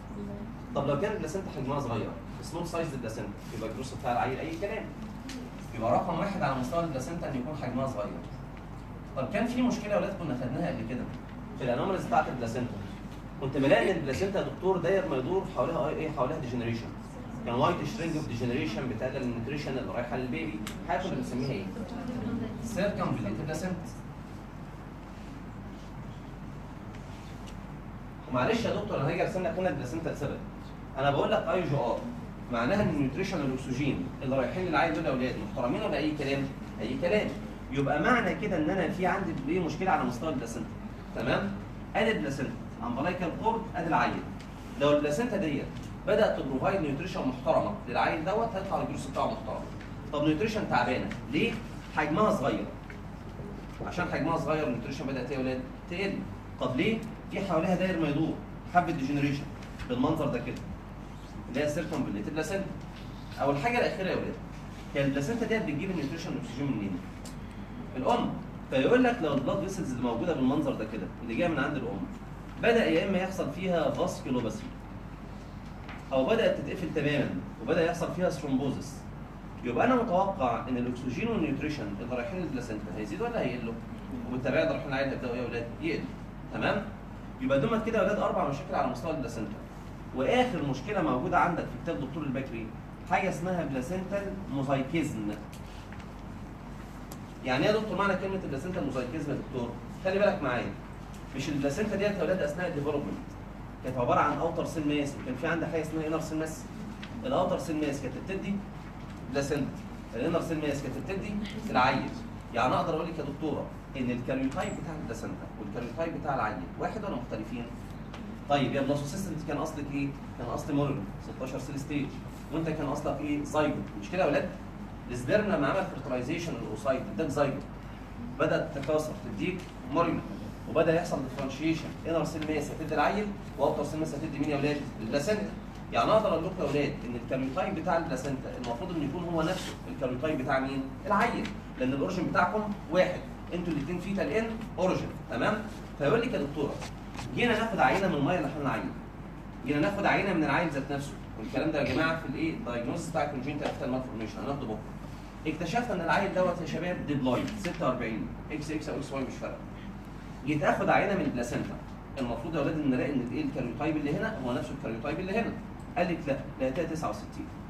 طب لو كان البلاسنتا حجمها صغير سمول سايز البلاسنتا يبقى الجروس بتاع العيل اي كلام يبقى رقم واحد على مستوى البلاسنتا ان يكون حجمها صغير طب كان في مشكله يا ولاد كنا خدناها قبل كده في الانوماليز بتاعت البلاسنتا كنت بلاقي ان البلاسنتا يا دكتور داير ما يدور حواليها ايه حواليها ديجنريشن كان وايت شرينج اوف ديجنريشن بتقلل النيوتريشن اللي رايحه للبيبي حاجه كنا بنسميها ايه؟ سيركمفليت بلاسنتا ومعلش يا دكتور انا هاجي ارسم لك هنا البلاسنتا لسبب انا بقول لك اي جي ار معناها ان النيوتريشن والاكسجين اللي رايحين للعيل دول يا اولاد محترمين ولا اي كلام؟ اي كلام يبقى معنى كده ان انا في عندي ايه مشكله على مستوى البلاسنتا تمام؟ ادي البلاسنتا امبلايكال كورد ادي العيل لو البلاسنتا ديت بدات تبروفايد نيوتريشن محترمه للعيل دوت هيطلع الجلوس بتاعه محترم طب نيوتريشن تعبانه ليه؟ حجمها صغير عشان حجمها صغير النيوتريشن بدات ايه يا ولاد؟ تقل طب ليه؟ في حواليها داير ما يدور حبه ديجنريشن بالمنظر ده كده اللي هي سيركمبليت بلاسنتا او الحاجه الاخيره يا ولاد هي البلاسنتا ديت بتجيب النيوتريشن والاكسجين منين؟ الام فيقول لك لو البلاد فيسلز اللي موجوده بالمنظر ده كده اللي جايه من عند الام بدا يا اما يحصل فيها فاسكولوباسي او بدات تتقفل تماما وبدا يحصل فيها ثرومبوزس يبقى انا متوقع ان الاكسجين والنيوتريشن اللي رايحين للبلاسنتا هيزيدوا ولا هيقلوا؟ وبالتبعيه اللي رايحين العيال هيبداوا ايه يا اولاد؟ يقلوا تمام؟ يبقى دول كده يا اولاد اربع مشاكل على مستوى البلاسنتا واخر مشكله موجوده عندك في كتاب دكتور البكري حاجه اسمها بلاسنتال موزايكيزم يعني ايه يا دكتور معنى كلمه البلاسنتال موزايكيزم يا دكتور؟ خلي بالك معايا مش البلاسنتا ديت يا اولاد اثناء الديفلوبمنت كانت عباره عن اوتر سيل ماس وكان في عندها حاجه اسمها انر سيل ماس الاوتر سيل ماس كانت بتدي بلاسنتا الانر سيل ماس كانت بتدي العيل يعني اقدر اقول لك يا دكتوره ان الكاريوتايب بتاع البلاسنتا والكاريوتايب بتاع العيل واحد ولا مختلفين؟ طيب يا بلاسوسيست انت كان اصلك ايه؟ كان اصل مورل 16 سيل ستيج وانت كان اصلك ايه؟ زايجوت مش كده يا ولاد؟ السبيرم لما عمل فيرتلايزيشن للاوسايت اداك زايجوت بدات تتكاثر تديك موريلا وبدا يحصل ديفرنشيشن انر سيل ماس هتدي العيل واوتر سيل ماس هتدي مين يا ولاد؟ البلاسنتا يعني اقدر اقول لكم يا ولاد ان الكاريوتايب بتاع البلاسنتا المفروض انه يكون هو نفسه الكاريوتايب بتاع مين؟ العيل لان الاوريجن بتاعكم واحد انتوا الاثنين فيتال ان اوريجن تمام؟ فيقول لك يا دكتوره جينا ناخد عينه من الميه اللي احنا العيل جينا ناخد عينه من العيل ذات نفسه والكلام ده يا جماعه في الايه الدايجنوستس بتاع الكونجنتال افتال مالفورميشن هناخده بكره اكتشفنا ان العيل دوت يا شباب ديبلويد 46 اكس اكس او اكس واي مش فارقه جيت اخد عينه من البلاسنتا المفروض يا اولاد ان نلاقي ان الايه الكاريوتايب اللي هنا هو نفسه الكاريوتايب اللي هنا قال لك لا لقيتها 69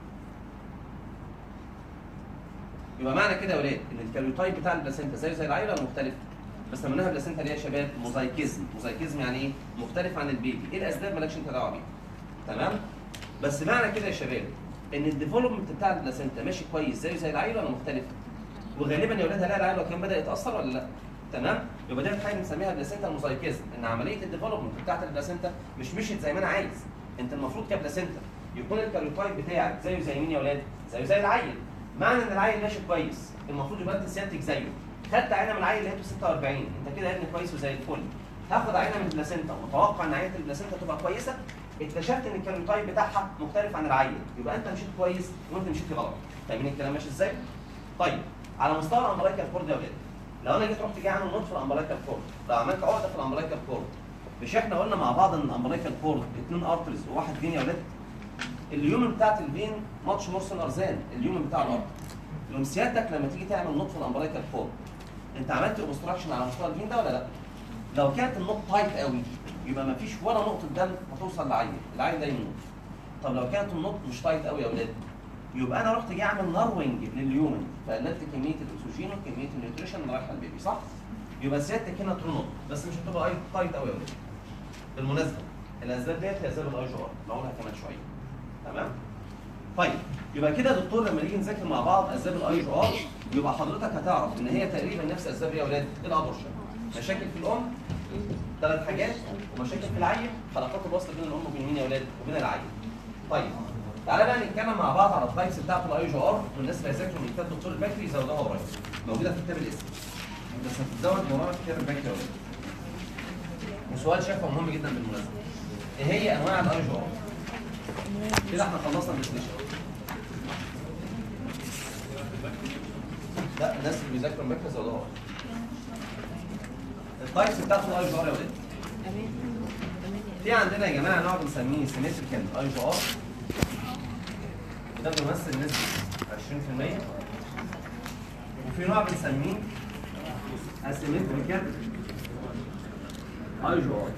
يبقى معنى كده يا ولاد ان الكاريوتايب بتاع البلاسنتا زيه زي العيله ولا مختلف؟ بس سميناها بلاسنتا ليه يا شباب؟ موزايكيزم، موزايكيزم يعني ايه؟ مختلف عن البيبي، ايه الاسباب مالكش انت دعوه بيها. تمام؟ بس معنى كده يا شباب ان الديفلوبمنت بتاع البلاسنتا ماشي كويس زيه زي العيله ولا مختلف؟ وغالبا يا ولاد هلاقي العيله كان بدا يتاثر ولا لا؟ تمام؟ يبقى دي حاجه بنسميها بلاسنتا موزايكيزم، ان عمليه الديفلوبمنت بتاعت البلاسنتا مش مشيت زي ما انا عايز. انت المفروض كبلاسنتا يكون الكاريوتايب بتاعك زيه زي مين يا ولاد؟ زيه زي العيل. معنى ان العيل ماشي كويس المفروض يبقى انت سيادتك زيه. خدت عينه من العيل لقيته 46 انت كده يا ابني كويس وزي الفل هاخد عينه من البلاسنتا ومتوقع ان عينه البلاسنتا تبقى كويسه اكتشفت ان الكاريوتايب بتاعها مختلف عن العيل يبقى انت مشيت كويس وانت مشيت غلط فاهمين الكلام ماشي ازاي؟ طيب على مستوى الامبلايكال كورد يا ولاد لو انا جيت رحت جاي عامل نوت في الامبلايكال كورد لو عملت عقده في الامبلايكال كورد مش احنا قلنا مع بعض ان الامبلايكال كورد اثنين ارترز وواحد فين يا ولاد؟ اليومن بتاعت الفين ماتش مورسون ارزان اليومن بتاع الارتر يوم سيادتك لما تيجي تعمل نوت في الامبلايكال كورد انت عملت اوبستراكشن على مستوى الفين ده ولا لا؟ لو كانت النقط تايت قوي يبقى ما فيش ولا نقطه دم هتوصل للعيل، العيل ده يموت. طب لو كانت النقط مش تايت قوي يا اولاد يبقى انا رحت جاي اعمل ناروينج لليومن فقللت كميه الاكسجين وكميه النيوتريشن اللي رايحه للبيبي صح؟ يبقى سيادتك هنا ترو نقط بس مش هتبقى تايت قوي يا اولاد. بالمناسبه الاسباب ديت هي اسباب الاي جي ار نقولها كمان شويه. تمام؟ طيب يبقى كده يا دكتور لما نيجي نذاكر مع بعض اسباب الاي جي ار يبقى حضرتك هتعرف ان هي تقريبا نفس اسباب ايه يا اولاد؟ الابورشن. مشاكل في الام ثلاث حاجات ومشاكل في العيل حلقات الوصل بين الام وبين مين يا اولاد؟ وبين العيل. طيب تعالى بقى نتكلم مع بعض على التايبس بتاعت الاي جي ار والناس اللي هيذاكروا من كتاب دكتور البكري يزودوها قريب. موجوده في كتاب الاسم. بس هتتزود ورانا في كتاب البكري يا اولاد. وسؤال شافه مهم جدا بالمناسبه. ايه هي انواع الاي جي ار؟ كده احنا خلصنا الديسكشن. لا الناس اللي بيذاكروا المركز يزودوها التايبس بتاعت الاي جي ار يا ولاد في عندنا يا جماعه نوع بنسميه سيمتريكال اي جي ار وده بيمثل نسبه 20% في نوع بنسميه اسيمتريكال اي جو ار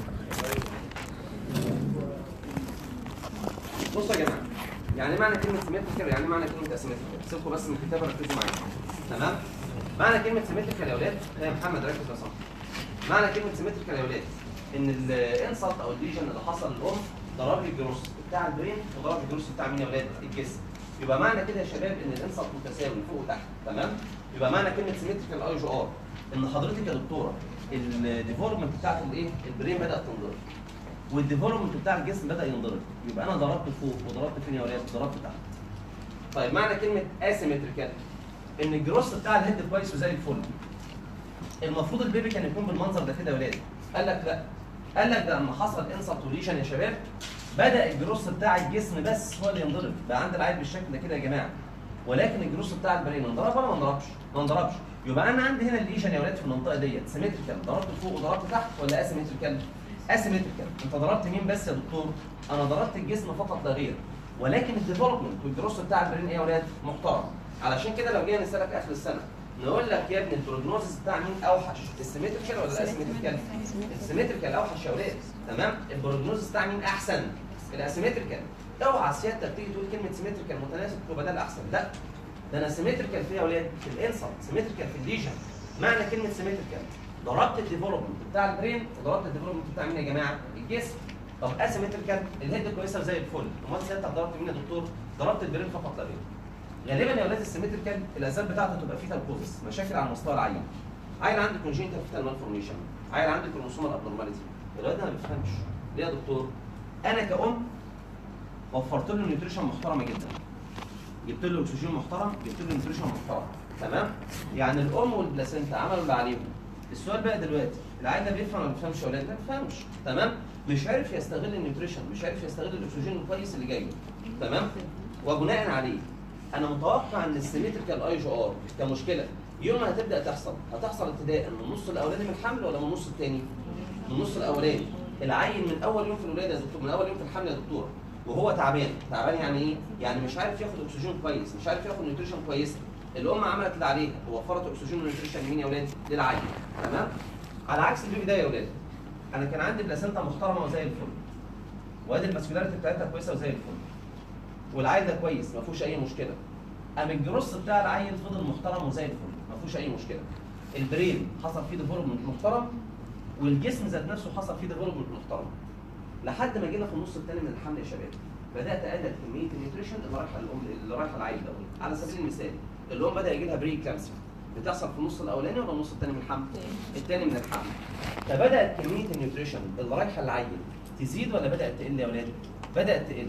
بصوا يا جماعه يعني معنى كلمه سيمتريكال يعني معنى كلمه اسيمتريكال سيبكم بس من الكتابه ركزوا معايا تمام معنى كلمه سيمتريكال يا اولاد يا محمد ركز لو سمحت معنى كلمه سيمتريكال يا اولاد ان الانسلت او الليجن اللي حصل للام ضرب لي الجروس بتاع البرين وضرب الجروس بتاع مين يا اولاد الجسم يبقى معنى كده يا شباب ان الانسلت متساوي فوق وتحت تمام يبقى معنى كلمه سيمتريكال اي جو ار ان حضرتك يا دكتوره الديفلوبمنت بتاعت الايه البرين بدات تنضرب والديفلوبمنت بتاع الجسم بدا ينضرب يبقى انا ضربت فوق وضربت فين يا ولاد ضربت تحت طيب معنى كلمه اسيمتريكال ان الجروس بتاع الهيد كويس وزي الفل المفروض البيبي كان يكون بالمنظر ده كده يا ولاد قال لك لا قال لك ده لما حصل انسبتوليشن يا شباب بدا الجروس بتاع الجسم بس هو اللي ينضرب بقى عند العيل بالشكل ده كده يا جماعه ولكن الجروس بتاع البرين انضرب ولا ما انضربش؟ ما انضربش يبقى انا عندي هنا الليجن يا ولاد في المنطقه ديت سيمتريكال ضربت فوق وضربت تحت ولا اسيمتريكال؟ اسيمتريكال انت ضربت مين بس يا دكتور؟ انا ضربت الجسم فقط لا غير ولكن الديفلوبمنت والجروس بتاع البرين ايه يا ولاد؟ محترم علشان كده لو جينا نسالك اخر السنه نقول لك يا ابني البروجنوزس بتاع مين اوحش السيمتريكال ولا الاسيمتريكال السيمتريكال اوحش يا ولاد تمام البروجنوزس بتاع مين احسن الاسيمتريكال اوعى سيادتك تيجي تقول كلمه سيمتريكال متناسب تبقى ده الاحسن لا ده انا سيمتريكال فيها يا ولاد في الانسلت سيمتريكال في الليجن معنى كلمه سيمتريكال ضربت الديفلوبمنت بتاع البرين وضربت الديفلوبمنت بتاع مين يا جماعه الجسم طب اسيمتريكال الهيد كويسه زي الفل امال سيادتك ضربت مين يا دكتور ضربت البرين فقط لا غير غالبا يا اولاد السيمتريكال الاسباب بتاعته تبقى فيتال كوزس مشاكل على مستوى العين عيل عنده كونجينيتال فيتال مالفورميشن عيل عنده كروموسومال ابنورماليتي الواد ده ما بيفهمش ليه يا دكتور انا كأم وفرت له نيوتريشن محترمه جدا جبت له اكسجين محترم جبت له نيوتريشن محترم تمام يعني الام والبلاسينتا عملوا اللي عليهم السؤال بقى دلوقتي العيل ده بيفهم ولا ما بيفهمش يا اولاد ما بيفهمش تمام مش عارف يستغل النيوتريشن مش عارف يستغل الاكسجين الكويس اللي جاي له تمام وبناء عليه انا متوقع ان السيمتريكال اي جي ار كمشكله يوم ما هتبدا تحصل هتحصل ابتداء من النص الاولاني من الحمل ولا من النص الثاني؟ من النص الاولاني العيل من اول يوم في الولاده يا دكتور من اول يوم في الحمل يا دكتور وهو تعبان تعبان يعني ايه؟ يعني مش عارف ياخد اكسجين كويس مش عارف ياخد نيوتريشن كويسه الام عملت اللي عليها ووفرت اكسجين ونيوتريشن لمين يا ولاد؟ للعيل تمام؟ على عكس البيبي ده يا ولاد انا كان عندي بلاسينتا محترمه وزي الفل وادي الماسكولاريتي بتاعتها كويسه وزي الفل والعيل ده كويس ما فيهوش اي مشكله قام الجروس بتاع العيل فضل محترم وزي الفل ما فيهوش اي مشكله البرين حصل فيه ديفلوبمنت محترم والجسم ذات نفسه حصل فيه ديفلوبمنت محترم لحد ما جينا في النص الثاني من الحمل يا شباب بدات اقلل كميه النيوتريشن اللي رايحه للام اللي رايحه للعيل ده على سبيل المثال الام بدا يجي لها بري كلامسيا بتحصل في النص الاولاني ولا النص الثاني من الحمل؟ الثاني من الحمل فبدات كميه النيوتريشن اللي رايحه للعيل تزيد ولا بدات تقل يا ولاد؟ بدات تقل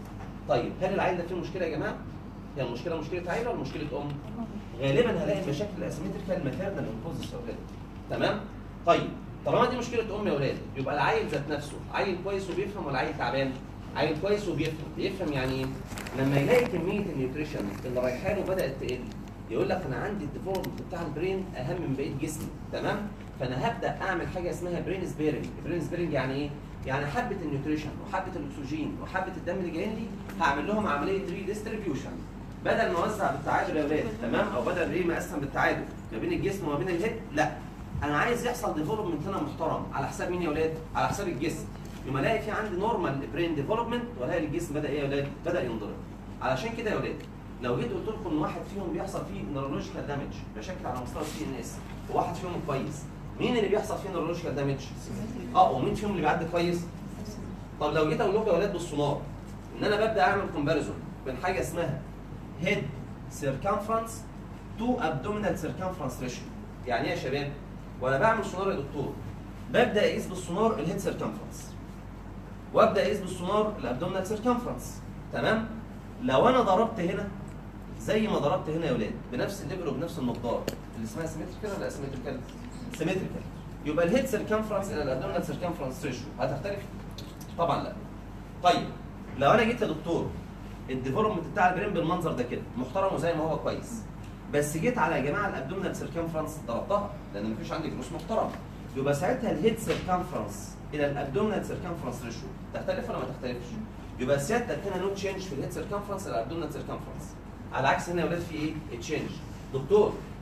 طيب هل العيل ده فيه مشكله يا جماعه؟ هي المشكله مشكله عيل ولا مشكله ام؟ غالبا هلاقي المشاكل الاسيمتريكال ماتيرنال انكوزس يا ولاد تمام؟ طيب طالما دي مشكله ام يا ولاد يبقى العيل ذات نفسه عيل كويس وبيفهم ولا عيل تعبان؟ عيل كويس وبيفهم بيفهم يعني ايه؟ لما يلاقي كميه النيوتريشن اللي رايحه له بدات تقل يقول لك انا عندي الديفلوبمنت بتاع البرين اهم من بقيه جسمي تمام؟ فانا هبدا اعمل حاجه اسمها برين سبيرنج، برين سبيرنج يعني ايه؟ يعني حبه النيوتريشن وحبه الاكسجين وحبه الدم اللي جايين لي هعمل لهم عمليه ريديستريبيوشن بدل ما اوزع بالتعادل يا ولاد تمام او بدل ايه ما اقسم بالتعادل ما بين الجسم وما بين الهيد لا انا عايز يحصل ديفلوبمنت هنا محترم على حساب مين يا ولاد؟ على حساب الجسم يوم الاقي في عندي نورمال برين ديفلوبمنت والاقي الجسم بدا ايه يا ولاد؟ بدا ينضرب علشان كده يا ولاد لو جيت قلت لكم ان واحد فيهم بيحصل فيه نيرولوجيكال دامج مشاكل على مستوى السي ان اس وواحد فيهم كويس مين اللي بيحصل فيه نيرولوجيكال دامج؟ اه ومين فيهم اللي بيعدي كويس؟ طب لو جيت اقول لكم يا ولاد بالسونار ان انا ببدا اعمل كومباريزون بين حاجه اسمها هيد سيركمفرنس تو ابدومينال سيركمفرنس ريشيو يعني ايه يا شباب؟ وانا بعمل سونار يا دكتور ببدا اقيس بالسونار الهيد سيركمفرنس وابدا اقيس بالسونار الابدومينال سيركمفرنس تمام؟ لو انا ضربت هنا زي ما ضربت هنا يا ولاد بنفس الليفل وبنفس المقدار اللي اسمها سيمتريكال ولا اسيمتريكال؟ سيمتريكال يبقى الهيد سيركمفرنس الى الابدومينال سيركمفرنس ريشيو هتختلف؟ طبعا لا طيب لو انا جيت يا دكتور الديفلوبمنت بتاع البرين بالمنظر ده كده محترم وزي ما هو كويس بس جيت على يا جماعه الابدومينال سيركمفرنس ضربتها لان مفيش عندي جروس محترم يبقى ساعتها الهيد سيركمفرنس الى الابدومينال سيركمفرنس ريشيو تختلف ولا ما تختلفش؟ يبقى سيادتك هنا نو تشينج في الهيد سيركمفرنس الى الابدومينال سيركمفرنس على عكس هنا يا ولاد في ايه؟ تشينج دكتور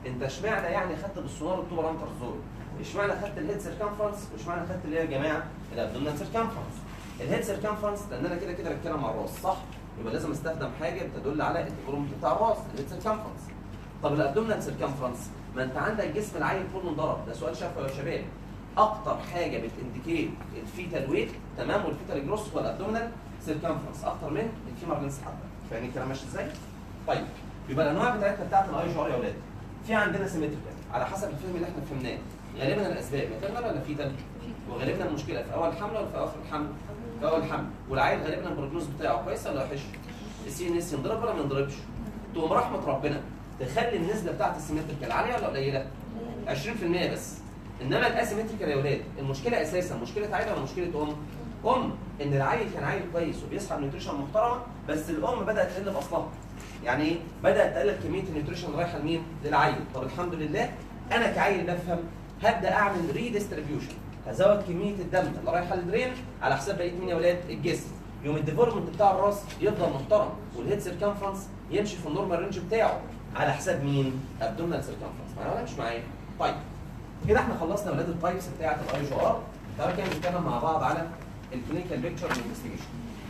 انت اشمعنى يعني خدت بالسونار التو بارامترز دول اشمعنى خدت الهيد سيركمفرنس واشمعنى خدت اللي هي يا جماعه الابدومينال سيركمفرنس الهيد سيركمفرنس لان انا كده كده بتكلم على الراس صح يبقى لازم استخدم حاجه بتدل على الديفورمتي بتاع الراس الهيد سيركمفرنس طب الابدومينال سيركمفرنس ما انت عندك جسم العيل كله انضرب ده سؤال شفوي يا شباب اكتر حاجه بتنديكيت الفيتال ويت تمام والفيتال جروس هو الابدومينال سيركمفرنس اكتر من الفيمر لينس حتى فاهمين الكلام ماشي ازاي؟ طيب يبقى الانواع بتاعتنا بتاعت الاي جي ار يا اولاد في عندنا سيمتريكال على حسب الفهم اللي احنا فهمناه غالبا الاسباب ماتيرنال ولا فيتال وغالبا المشكله في اول حمله ولا في اخر الحمل في اول حمل والعيل غالبا البروجنوز بتاعه كويس ولا وحش السي ان اس ينضرب ولا ما ينضربش تقوم رحمه ربنا تخلي النسبه بتاعت السيمتريكال عاليه ولا قليله 20% بس انما الاسيمتريكال يا اولاد المشكله اساسا مشكله عيله ولا مشكله ام ام ان العيل كان عيل كويس وبيصحى بنيوتريشن محترمه بس الام بدات تقل باصلها يعني ايه بدات تقلل كميه النيوتريشن اللي رايحه لمين للعيل طب الحمد لله انا كعيل بفهم هبدا اعمل ريديستريبيوشن هزود كميه الدم اللي رايحه للدرين على حساب بقيه مين يا اولاد الجسم يوم الديفلوبمنت بتاع الراس يفضل محترم والهيد سيركمفرنس يمشي في النورمال رينج بتاعه على حساب مين ابدومينال سيركمفرنس معايا ولا مش معايا طيب كده احنا خلصنا اولاد التايبس بتاعه الاي جي ار تعالوا كده نتكلم مع بعض على الكلينيكال بيكتشر انفستيجيشن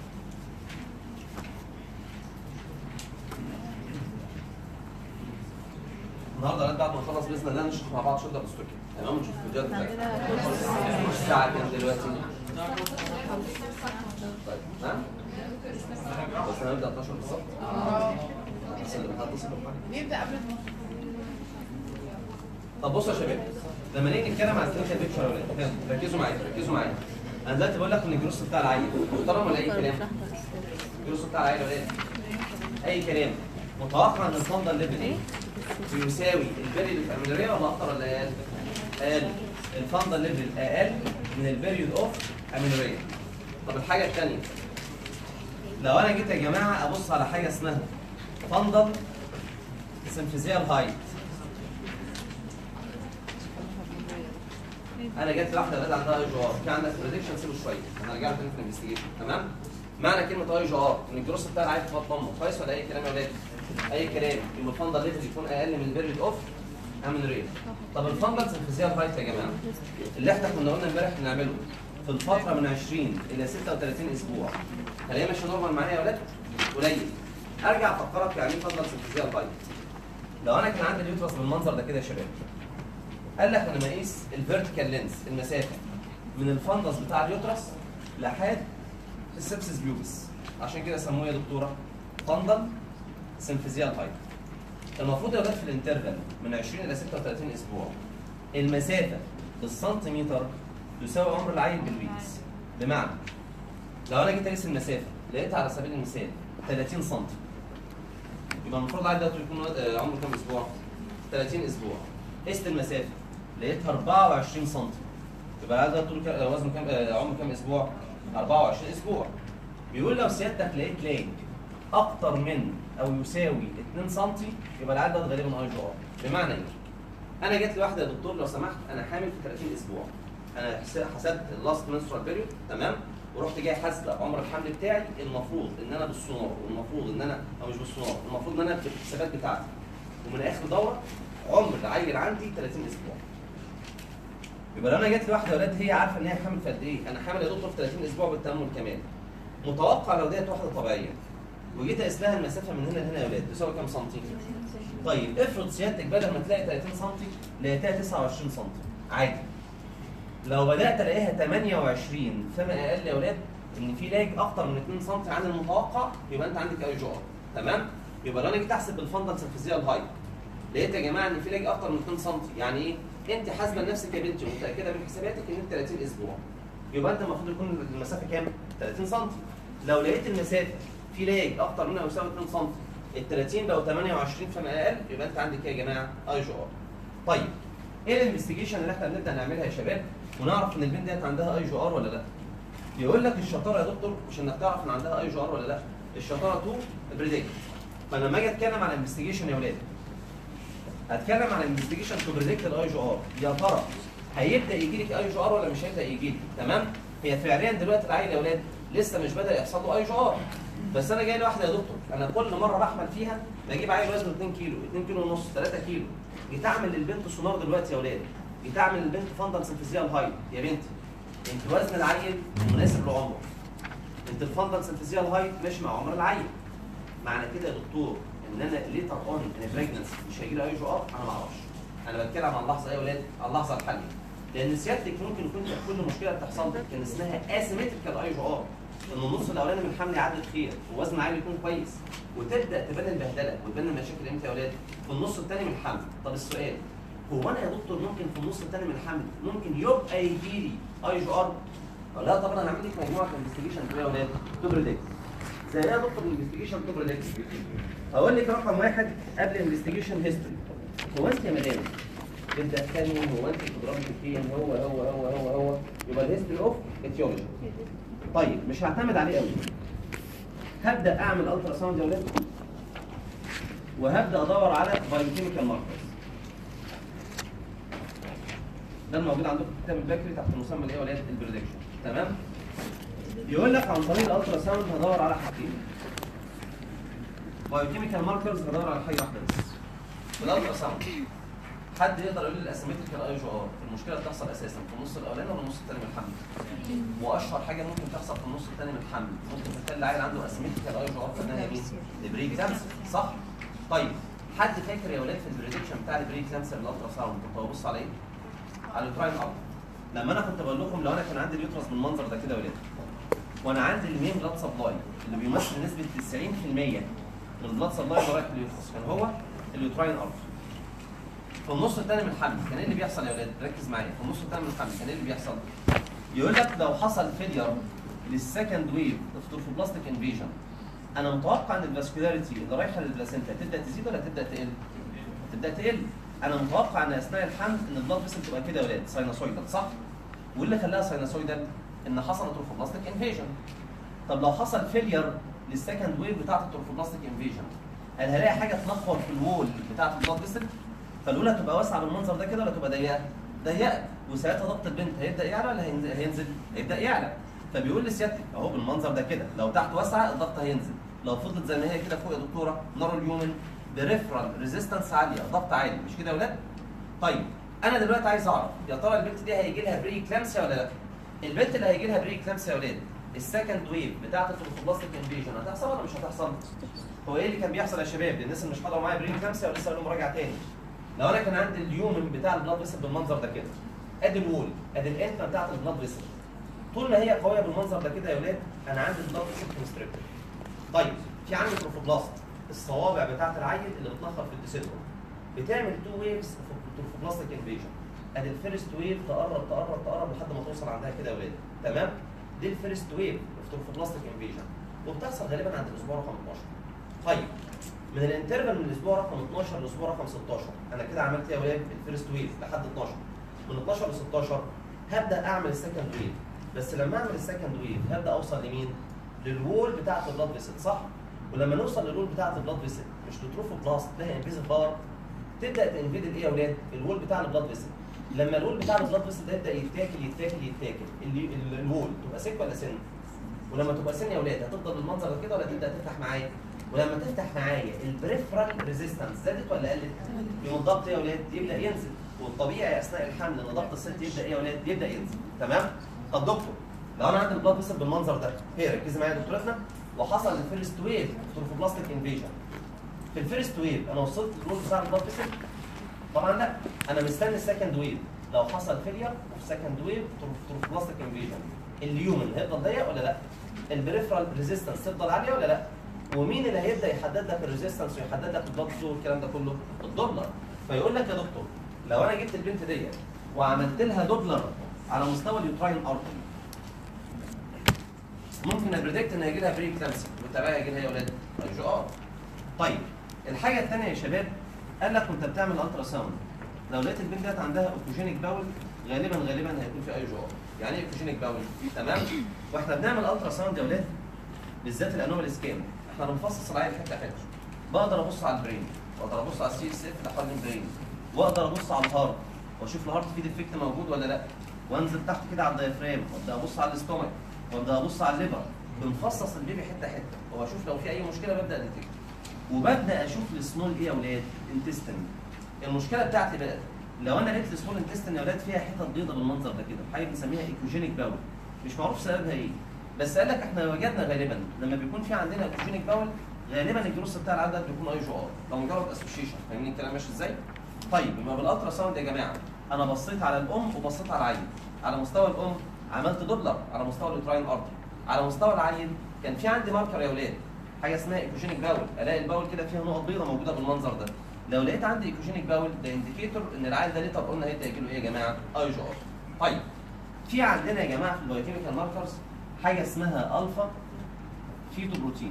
النهارده اولاد بعد ما نخلص باذن الله نشرح مع بعض شولدر ستوكي تمام ونشوف الفيديوهات بتاعتنا الساعه كام دلوقتي؟ طيب نعم بس هنبدا 12 بالظبط بس اللي بنتصل بالحاجة. بيبدا قبل 12 طب بصوا يا شباب لما نيجي نتكلم عن الكلينيكال بيكتشر يا ولاد تمام، ركزوا معايا ركزوا معايا انا دلوقتي بقول لك ان الجروس بتاع العيل محترم ولا اي كلام؟ الجروس بتاع العيل ولا ايه؟ اي كلام متوقع ان الفندل ليفل ايه؟ بيساوي البيريود اوف اميلوريا ولا اكتر ولا اقل؟ اقل الفندل ليفل اقل من البيريود اوف اميلوريا طب الحاجه الثانيه لو انا جيت يا جماعه ابص على حاجه اسمها فندل سنفيزيال هايت انا جت واحده لقيت عندها اي جي ار في عندك بريدكشن سيبه شويه انا هرجع لك تاني في الانفستيجيشن تمام معنى كلمه اي جي ار ان الجروس بتاع العيل فات ضمه كويس ولا اي كلام يا ولاد اي كلام يبقى الفندل ليفل يكون اقل من البيريود اوف امينوريا طب الفندل سنفيزيال هايت يا جماعه اللي احنا كنا قلنا امبارح نعمله في الفتره من 20 الى 36 اسبوع هل هي ماشيه نورمال معايا يا ولاد قليل ارجع افكرك يعني ايه فندل سنفيزيال هايت لو انا كان عندي اليوترس بالمنظر ده كده يا شباب قال لك انا مقيس الفيرتيكال لينس المسافه من الفندس بتاع اليوترس لحد السبسس بيوبس عشان كده سموه يا دكتوره فندل سنفيزيال هايت المفروض يا ولاد في الانترفال من 20 الى 36 اسبوع المسافه بالسنتيمتر تساوي عمر العيل بالويكس بمعنى لو انا جيت اقيس المسافه لقيتها على سبيل المثال 30 سم يبقى المفروض العيل ده يكون آه، عمره كام اسبوع؟ 30 اسبوع قست المسافه لقيتها 24 سم يبقى العيل ده طول كام- آه، وزنه كام آه، عمره كام اسبوع؟ 24 اسبوع بيقول لو سيادتك لقيت لاج اكتر من او يساوي 2 سم يبقى العيل ده غالبا اي جي ار بمعنى ايه؟ انا جيت لواحده يا دكتور لو سمحت انا حامل في 30 اسبوع انا حس- حسبت اللاست منسترال بيريود تمام ورحت جاي حاسبه عمر الحمل بتاعي المفروض ان انا بالسونار والمفروض ان انا او مش بالسونار المفروض ان انا في الحسابات بتاعتي ومن اخر دوره عمر العيل عندي 30 اسبوع يبقى لو انا جيت لواحده يا ولاد هي عارفه ان هي حامل في قد ايه انا حامل يا دكتور في 30 اسبوع بالتامل كمان متوقع لو ديت واحده طبيعيه وجيت اقيس لها المسافه من هنا لهنا يا ولاد تساوي كام سنتي؟ طيب افرض سيادتك بدل ما تلاقي 30 سم لقيتها 29 سم عادي لو بدات الاقيها 28 فما اقل يا ولاد ان في لاج اكتر من 2 سم عن المتوقع يبقى انت عندك اي جي ار تمام يبقى لو انا جيت احسب بالفندل سنفيزيال هاي لقيت يا جماعه ان في لاج اكتر من 2 سم يعني ايه انت حاسبه لنفسك يا بنتي ومتاكده من حساباتك ان انت 30 اسبوع يبقى انت المفروض يكون المسافه كام 30 سم لو لقيت المسافه في لاج اكتر منها يساوي 2 سم ال 30 بقوا 28 فما اقل يبقى انت عندك ايه يا جماعه اي جي ار طيب ايه الانفستيجيشن اللي احنا بنبدا نعملها يا شباب ونعرف ان البنت ديت عندها اي جي ار ولا لا يقول لك الشطاره يا دكتور مش انك تعرف ان عندها اي جي ار ولا لا الشطاره تو بريدكت فلما اجي اتكلم عن الانفستيجيشن يا ولاد هتكلم عن الانفستيجيشن تو بريدكت الاي جي ار يا ترى هيبدا يجي لك اي جي ار ولا مش هيبدا يجي لك تمام هي فعليا دلوقتي العيل يا ولاد لسه مش بدا يحصل له اي جي ار بس انا جاي لي واحده يا دكتور انا كل مره بحمل فيها بجيب عيل وزنه 2 كيلو 2 كيلو ونص 3 كيلو جيت اعمل للبنت سونار دلوقتي يا اولاد جيت اعمل للبنت فندل سنفيزيال هايت يا بنتي انت وزن العيل مناسب لعمره انت الفندل سنفيزيال هايت ماشي مع عمر العيل معنى كده يا دكتور ان انا ليتر اون ان بريجنسي مش هيجي لي اي جو ار انا ما اعرفش انا بتكلم عن اللحظه ايه يا ولاد على اللحظه الحاليه لان سيادتك ممكن يكون كل مشكله بتحصل لك كان اسمها اسيمتريكال اي جو ار ان النص الاولاني من الحمل يعدي خير ووزن العيل يكون كويس وتبدا تبان البهدله وتبان المشاكل امتى يا ولاد في النص الثاني من الحمل طب السؤال هو انا يا دكتور ممكن في النص الثاني من الحمل ممكن يبقى يجي لي اي جو ار لا طبعا انا هعمل لك مجموعه انفستيجيشن يا ولاد تو بريدكت زي ايه يا دكتور الانفستيجيشن تو بريدكت هقول لك رقم واحد قبل الانفستيجيشن هيستوري هو انت يا مدام بتدخلني هو انت بتضربي فين هو هو هو هو هو يبقى الهيستوري اوف اتيولوجي طيب مش هعتمد عليه قوي هبدا اعمل الترا ساوند يا ولاد وهبدا ادور على بايوكيميكال ماركرز ده الموجود عندكم في الكتاب البكري تحت مسمى الايه يا ولاد البريدكشن تمام يقول لك عن طريق الالترا ساوند هدور على حاجتين بايوكيميكال ماركرز هدور على حاجه واحده بس في الالترا ساوند حد يقدر يقول لي الاسيمتريكال اي جو ار المشكله بتحصل اساسا في النص الاولاني ولا النص الثاني من الحمل واشهر حاجه ممكن تحصل في النص الثاني من الحمل ممكن تخلي العيل عنده اسيمتريكال اي جو ار فنان مين البريك كانسر صح طيب حد فاكر يا ولاد في البريدكشن بتاع البريك كانسر الالترا ساوند كنت ببص على ايه على اليوتراين اب لما انا كنت بقول لكم لو انا كان عندي اليوترس بالمنظر ده كده يا ولاد وانا عندي المين بلاد سبلاي اللي بيمثل نسبه 90% من البلاد سبلاي اللي رايح لليوترس كان هو اليوتراين اب في النص الثاني من الحمل كان ايه اللي بيحصل يا ولاد ركز معايا في النص الثاني من الحمل كان ايه اللي بيحصل يقول لك لو حصل فيلير للسكند ويف اوف تروفوبلاستيك انفيجن انا متوقع ان الفاسكولاريتي اللي رايحه للبلاسينتا تبدا تزيد ولا تبدا تقل تبدا تقل انا متوقع ان اثناء الحمل ان البلاد فيسل تبقى كده يا ولاد ساينوسويدال صح واللي خلاها ساينوسويدال ان حصل تروفوبلاستيك انفيجن طب لو حصل فيلير للسكند ويف بتاعت التروفوبلاستيك انفيجن هل هلاقي حاجه تنخر في الوول بتاعت البلاد فيسل فالاولى تبقى واسعه بالمنظر ده كده ولا تبقى ضيقه؟ ضيقه وساعتها ضغط البنت هيبدا يعلى ولا هينزل؟ هينزل؟ هيبدا يعلى فبيقول لسيادتك اهو بالمنظر ده كده لو تحت واسعه الضغط هينزل لو فضلت زي ما هي كده فوق يا دكتوره نار اليومن بريفرال ريزيستنس عاليه ضغط عالي مش كده يا ولاد؟ طيب انا دلوقتي عايز اعرف يا ترى البنت دي هيجي لها بري كلامسيا ولا لا؟ البنت اللي هيجي لها بري كلامسيا يا ولاد السكند ويف بتاعت التروفوبلاستيك انفيجن هتحصل ولا مش هتحصل؟ هو ايه اللي كان بيحصل يا شباب؟ للناس اللي مش حاضره معايا بري كلامسيا ولسه له مراجعه تاني لو انا كان عندي اليومن بتاع البلاد فيسل بالمنظر ده كده ادي الوول ادي الانتما بتاعت البلاد فيسل طول ما هي قويه بالمنظر ده كده يا ولاد انا عندي البلاد فيسل كونستريكتور طيب في عندي تروفوبلاست الصوابع بتاعت العيل اللي بتنخر في الديسيدور بتعمل تو ويفز في التروفوبلاستيك انفيجن ادي الفيرست ويف تقرب تقرب تقرب لحد ما توصل عندها كده يا ولاد تمام دي الفيرست ويف في التروفوبلاستيك انفيجن وبتحصل غالبا عند الاسبوع رقم 12 طيب من الانترفال من الاسبوع رقم 12 للاسبوع رقم 16 انا كده عملت يا ولاد الفيرست ويف لحد 12 من 12 ل 16 هبدا اعمل السكند ويف بس لما اعمل السكند ويف هبدا اوصل لمين؟ للوول بتاعت البلاد فيسل صح؟ ولما نوصل للوول بتاعت البلاد فيسل مش لتروفو بلاست لها انفيزيف باور تبدا تنفيد الايه يا ولاد؟ الوول بتاع البلاد فيسل لما الوول بتاع البلاد فيسل ده يبدا يتاكل يتاكل يتاكل اللي ال- الوول تبقى سك ولا سن؟ ولما تبقى سن يا ولاد هتفضل بالمنظر ده كده ولا تبدا تفتح معايا؟ ولما تفتح معايا البريفرال ريزيستنس زادت ولا قلت؟ يوم الضغط يا ولاد يبدا ينزل والطبيعي اثناء الحمل ان ضغط الست يبدا ايه يا ولاد؟ يبدا ينزل تمام؟ طب دكتور لو انا عندي البلاد فيسل بالمنظر ده هي ركزي معايا يا دكتورتنا وحصل الفيرست ويف تروفوبلاستيك انفيجن في الفيرست ويف انا وصلت للرول بتاع البلاد فيسل طبعا لا انا مستني السكند ويف لو حصل فيلير في سكند ويف تروفوبلاستيك انفيجن اليومن هيفضل ضيق ولا لا؟ البريفرال ريزيستنس تفضل عاليه ولا لا؟ ومين اللي هيبدا يحدد لك الريزيستنس ويحدد لك البلاد فلو والكلام ده كله؟ الدوبلر فيقول لك يا دكتور لو انا جبت البنت ديت وعملت لها دوبلر على مستوى اليوتراين ارتري ممكن ابريدكت ان هيجي لها بري كلامسي وتابعها هيجي لها يا ولاد اي جي ار طيب الحاجه الثانيه يا شباب قال لك وانت بتعمل الترا ساوند لو لقيت البنت ديت عندها اوكوجينيك باول غالبا غالبا هيكون في اي جي ار يعني ايه اوكوجينيك باول تمام واحنا بنعمل الترا ساوند يا ولاد بالذات الانومال سكان احنا بنفصص العين حته حته بقدر ابص على البرين واقدر ابص على السي اس اف اللي حوالين البرين واقدر ابص على الهارت واشوف الهارت فيه ديفكت موجود ولا لا وانزل تحت كده على الدايفرام وابدا ابص على الاستومك وابدا ابص على الليفر بنفصص البيبي حته حته واشوف لو في اي مشكله ببدا ديتكت وببدا اشوف السمول ايه يا اولاد انتستين المشكله بتاعتي بقى لو انا لقيت السمول انتستين يا اولاد فيها حتت بيضه بالمنظر ده كده حاجه بنسميها ايكوجينيك باول مش معروف سببها ايه بس قال لك احنا وجدنا غالبا لما بيكون في عندنا ايكوجينيك باول غالبا الجروس بتاع العدد بيكون اي جو ار ده مجرد اسوشيشن فاهمين الكلام ماشي ازاي؟ طيب يبقى بالالترا ساوند يا جماعه انا بصيت على الام وبصيت على العين على مستوى الام عملت دوبلر على مستوى اليوتراين ارتر على مستوى العين كان في عندي ماركر يا اولاد حاجه اسمها ايكوجينيك باول الاقي الباول كده فيها نقط بيضاء موجوده بالمنظر ده لو لقيت عندي ايكوجينيك باول ده انديكيتور ان العيل ده ليتر قلنا هيبدا يجي له ايه يا جماعه؟ اي جو ار طيب في عندنا يا جماعه في البايوكيميكال ماركرز حاجه اسمها الفا فيتو بروتين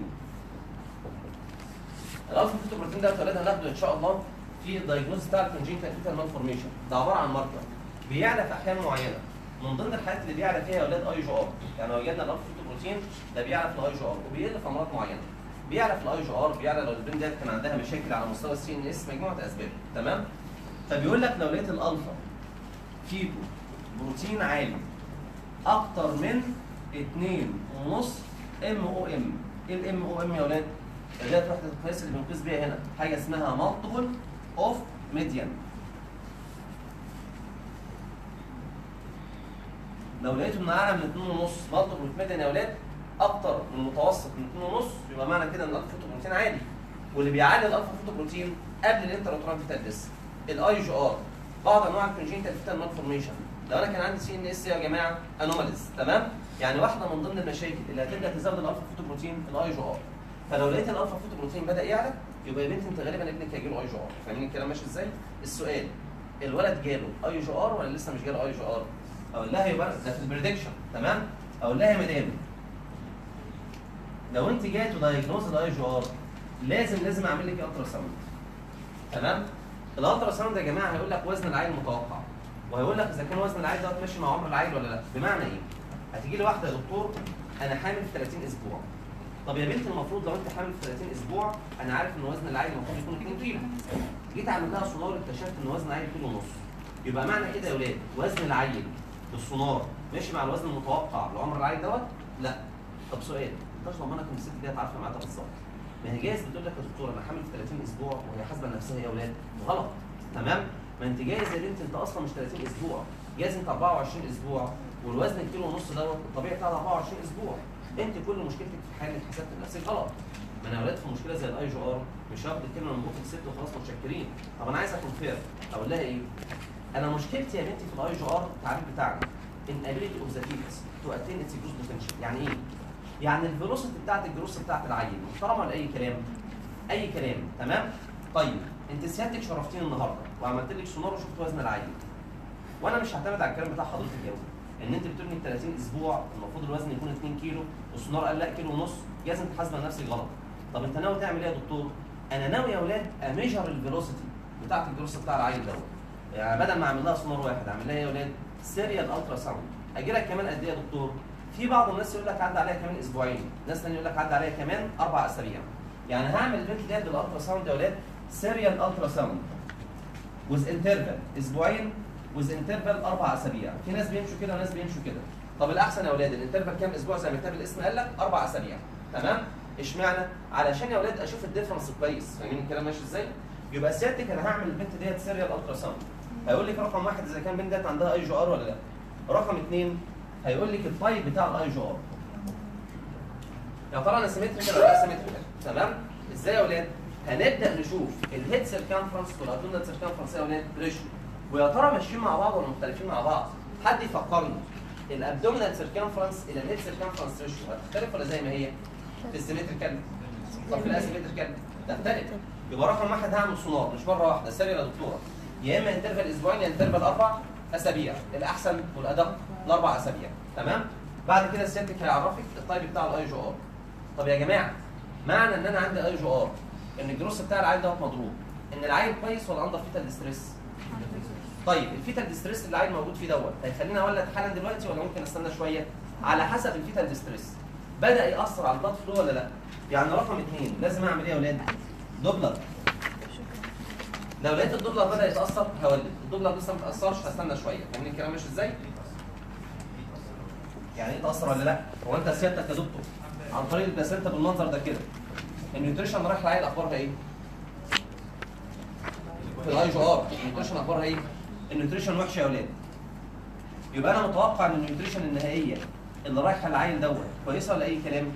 الالفا فيتو بروتين ده اتولد هناخده ان شاء الله في الدايجنوز بتاع الكونجنتال فيتال مالفورميشن ده عباره عن ماركر بيعلى في احيان معينه من ضمن الحالات اللي بيعلى فيها يا اولاد اي جو ار يعني لو وجدنا الالفا فيتو بروتين ده بيعلى في الاي جو ار وبيقل في امراض معينه بيعلى في الاي جو ار بيعلى لو البنت ديت كان عندها مشاكل على مستوى السي ان اس مجموعه اسباب تمام فبيقول لك لو لقيت الالفا فيتو بروتين عالي اكتر من 2.5 ام او ام ايه الام او ام يا اولاد؟ اللي هي وحده القياس اللي بنقيس بيها هنا حاجه اسمها مالتيبل اوف ميديان لو لقيته ان اعلى من 2.5 مالتيبل اوف ميديان يا اولاد اكتر من متوسط من 2.5 يبقى معنى كده ان الالفا بروتين عالي واللي بيعلي الالفا بروتين قبل الانتراتران فيتال ديس الاي جي ار بعض انواع الكونجنتال فيتال مالفورميشن لو انا كان عندي سي ان اس يا جماعه انوماليز تمام يعني واحده من ضمن المشاكل اللي هتبدا تزود الالفا بروتين الاي جي ار فلو لقيت الالفا بروتين بدا يعلى يبقى يا بنتي انت غالبا ابنك هيجي له اي جي ار فاهمين الكلام ماشي ازاي؟ السؤال الولد جاله اي جي ار ولا لسه مش جاله اي جي ار؟ اقول لها يبقى ده في البريدكشن تمام؟ اقول لها يا مدام لو انت جاي تدايجنوز الاي جي ار لازم لازم اعمل لك الترا ساوند تمام؟ الالترا ساوند يا جماعه هيقول لك وزن العيل المتوقع وهيقول لك اذا كان وزن العيل دوت ماشي مع عمر العيل ولا لا بمعنى ايه؟ هتيجي لي واحده يا دكتور انا حامل في 30 اسبوع طب يا بنت المفروض لو انت حامل في 30 اسبوع انا عارف ان وزن العيل المفروض يكون 2 كيلو جيت اعمل لها سونار اكتشفت ان وزن العيل كيلو ونص يبقى معنى كده يا اولاد وزن العيل بالسونار ماشي مع الوزن المتوقع لعمر العيل دوت لا طب سؤال انت ضمنك ان الست ديت عارفه ميعادها بالظبط ما هي جايز بتقول لك يا دكتور انا حامل في 30 اسبوع وهي حاسبه نفسها يا اولاد غلط تمام ما انت جايز يا بنت انت اصلا مش 30 اسبوع جايز انت 24 اسبوع والوزن الكيلو ونص دوت الطبيعي بتاعها 24 اسبوع انت كل مشكلتك في حاله حسبت نفسك غلط ما انا ولاد في مشكله زي الاي جي ار مش هاخد الكلمه من بوك الست وخلاص متشكرين طب انا عايز اكونفيرم اقول لها ايه انا مشكلتي يا بنتي في الاي جي ار التعريف بتاعنا ان ability اوف ذا fetus تو attain its growth potential يعني ايه يعني الفيلوسيتي بتاعت الجروس بتاعت العيل محترمه ولا اي كلام اي كلام تمام طيب انت سيادتك شرفتيني النهارده وعملت لك سونار وشفت وزن العيل وانا مش هعتمد على الكلام بتاع حضرتك قوي ان انت بتقول لي 30 اسبوع المفروض الوزن يكون 2 كيلو والسونار قال لا كيلو ونص لازم تحاسب نفسك غلط طب انت ناوي تعمل ايه يا دكتور انا ناوي يا اولاد اميجر الفيلوسيتي بتاعت الجروس بتاع العيل دوت يعني بدل ما اعمل لها سونار واحد اعمل لها يا اولاد سيريال الترا ساوند اجي لك كمان قد ايه يا دكتور في بعض الناس يقول لك عدى عليها كمان اسبوعين ناس ثانيه يقول لك عدى عليها كمان اربع اسابيع يعني هعمل البنت ديت بالالترا ساوند يا اولاد سيريال الترا ساوند وذ انترفال اسبوعين وذ انترفال اربع اسابيع في ناس بيمشوا كده وناس بيمشوا كده طب الاحسن يا اولاد الانترفال كام اسبوع زي ما كتاب الاسم قال لك اربع اسابيع تمام اشمعنى علشان يا اولاد اشوف الديفرنس كويس فاهمين الكلام ماشي ازاي يبقى سيادتك انا هعمل البنت ديت سيريال الترا ساوند هيقول لك رقم واحد اذا كان البنت ديت عندها اي جي ار ولا لا رقم اثنين هيقول لك التايب بتاع الاي جي ار يا ترى انا سيمتريكال ولا اسيمتريكال تمام ازاي يا اولاد هنبدا نشوف الهيد سيركمفرنس والابدومينال سيركمفرنس يا اولاد ريشيو ويا ترى ماشيين مع بعض ولا مختلفين مع بعض حد يفكرني الابدومينال سيركمفرنس الى الهيد سيركمفرنس ريشيو هتختلف ولا زي ما هي في السيمتريكال طب في الاسيمتريكال تختلف يبقى رقم واحد هعمل سونار مش مره واحده سري يا دكتوره يا اما انترفال اسبوعين يا انترفال اربع اسابيع الاحسن والادق الاربع اسابيع تمام بعد كده سيادتك هيعرفك التايب بتاع الاي جي ار طب يا جماعه معنى ان انا عندي اي جي ار ان الجروس بتاع العيل دوت مضروب ان العيل كويس ولا اندر فيتال ستريس طيب الفيتال ديستريس اللي العيل موجود فيه دوت هيخليني اولد حالا دلوقتي ولا ممكن استنى شويه على حسب الفيتال ديستريس بدا ياثر على البلاد فلو ولا لا يعني رقم اثنين لازم اعمل ايه يا اولاد دوبلر لو لقيت الدوبلر بدا يتاثر هولد الدوبلر لسه ما اتاثرش هستنى شويه فاهمين الكلام ماشي ازاي يعني ايه تاثر ولا لا هو انت سيادتك يا دكتور عن طريق البلاسنتا بالمنظر ده كده النيوتريشن رايح للعيل اخبارها ايه؟ في الاي جي ار النيوتريشن اخبارها ايه؟ النيوتريشن وحشه يا اولاد يبقى انا متوقع ان النيوتريشن النهائيه اللي رايحه للعيل دوت كويسه ولا اي كلام؟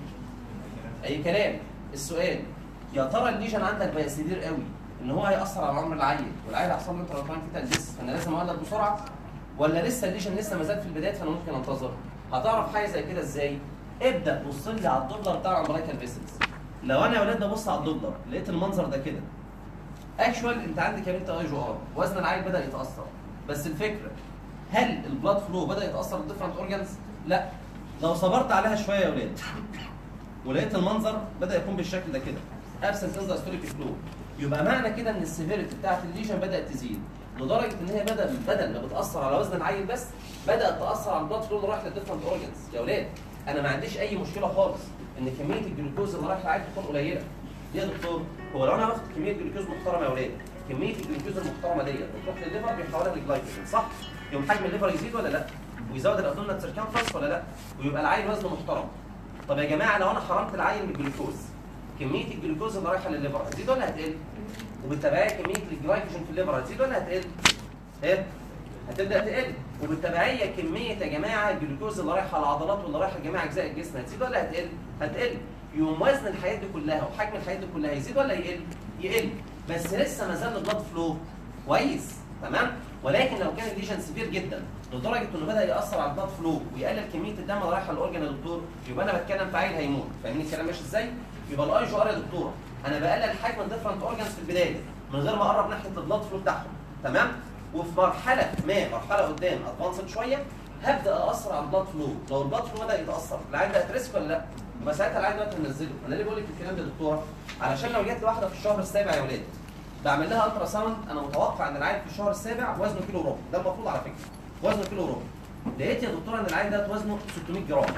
اي كلام السؤال يا ترى الليجن عندك بقى سيفير قوي ان هو هياثر على عمر العيل والعيل هيحصل له انترا فيه تندس فانا لازم اولد بسرعه ولا لسه الليجن لسه ما زال في البدايه فانا ممكن انتظر هتعرف حاجه زي كده ازاي ابدا بص لي على الدوبلر بتاع الامبريكال فيسلز لو انا يا ولاد ببص على الدوبلر لقيت المنظر ده كده اكشوال انت عندك يا بنت اي جو ار وزن العيل بدا يتاثر بس الفكره هل البلاد فلو بدا يتاثر بالديفرنت اورجانز لا لو صبرت عليها شويه يا ولاد ولقيت المنظر بدا يكون بالشكل ده كده ابسنت اندستوريك فلو يبقى معنى كده ان السيفيريتي بتاعت الليجن بدات تزيد لدرجه ان هي بدا بدل ما بتاثر على وزن العيل بس بدات تاثر على البلاد فلو اللي رايح للديفرنت اورجانز يا ولاد انا ما عنديش اي مشكله خالص ان كميه الجلوكوز اللي رايح للعيل تكون قليله ليه يا دكتور؟ هو لو انا واخد كميه جلوكوز محترمه يا ولاد كميه الجلوكوز المحترمه ديت بتروح للليفر بيحولها للجلايكوجين صح؟ يوم حجم الليفر يزيد ولا لا؟ ويزود الابدومينال سيركمفرنس ولا لا؟ ويبقى العيل وزنه محترم طب يا جماعه لو انا حرمت العيل من الجلوكوز كميه الجلوكوز اللي رايحه للليفر هتزيد ولا هتقل؟ وبالتبعيه كميه الجلايكوجين في الليفر هتزيد ولا هتقل؟ ايه؟ هتبدا تقل وبالتبعيه كميه يا جماعه الجلوكوز اللي رايحه على العضلات واللي رايحه لجميع اجزاء الجسم هتزيد ولا هتقل؟ هتقل يوم وزن الحياه دي كلها وحجم الحياه دي كلها يزيد ولا يقل؟ يقل بس لسه ما زال البلاد فلو كويس تمام؟ ولكن لو كان الليجن سيفير جدا لدرجه انه بدا ياثر على البلاد فلو ويقلل كميه الدم اللي رايحه للاورجن يا دكتور يبقى انا بتكلم في عيل هيموت فاهمين الكلام ماشي ازاي؟ يبقى الاي جو ار يا دكتوره انا بقلل حجم الديفرنت اورجنز في البدايه من غير ما اقرب ناحيه البلاد فلو بتاعهم تمام؟ وفي مرحله ما مرحله قدام ادفانسد شويه هبدا اثر على البلاد فلو لو البلاد فلو بدا يتاثر العيل ده ريسك ولا لا؟ يبقى ساعتها العيل دلوقتي هننزله انا ليه بقول لك الكلام ده يا دكتوره؟ علشان لو جت لي واحده في الشهر السابع يا ولاد بعمل لها الترا ساوند انا متوقع ان العيل في الشهر السابع وزنه كيلو وربع ده المفروض على فكره وزنه كيلو وربع لقيت يا دكتوره ان العيل ده وزنه 600 جرام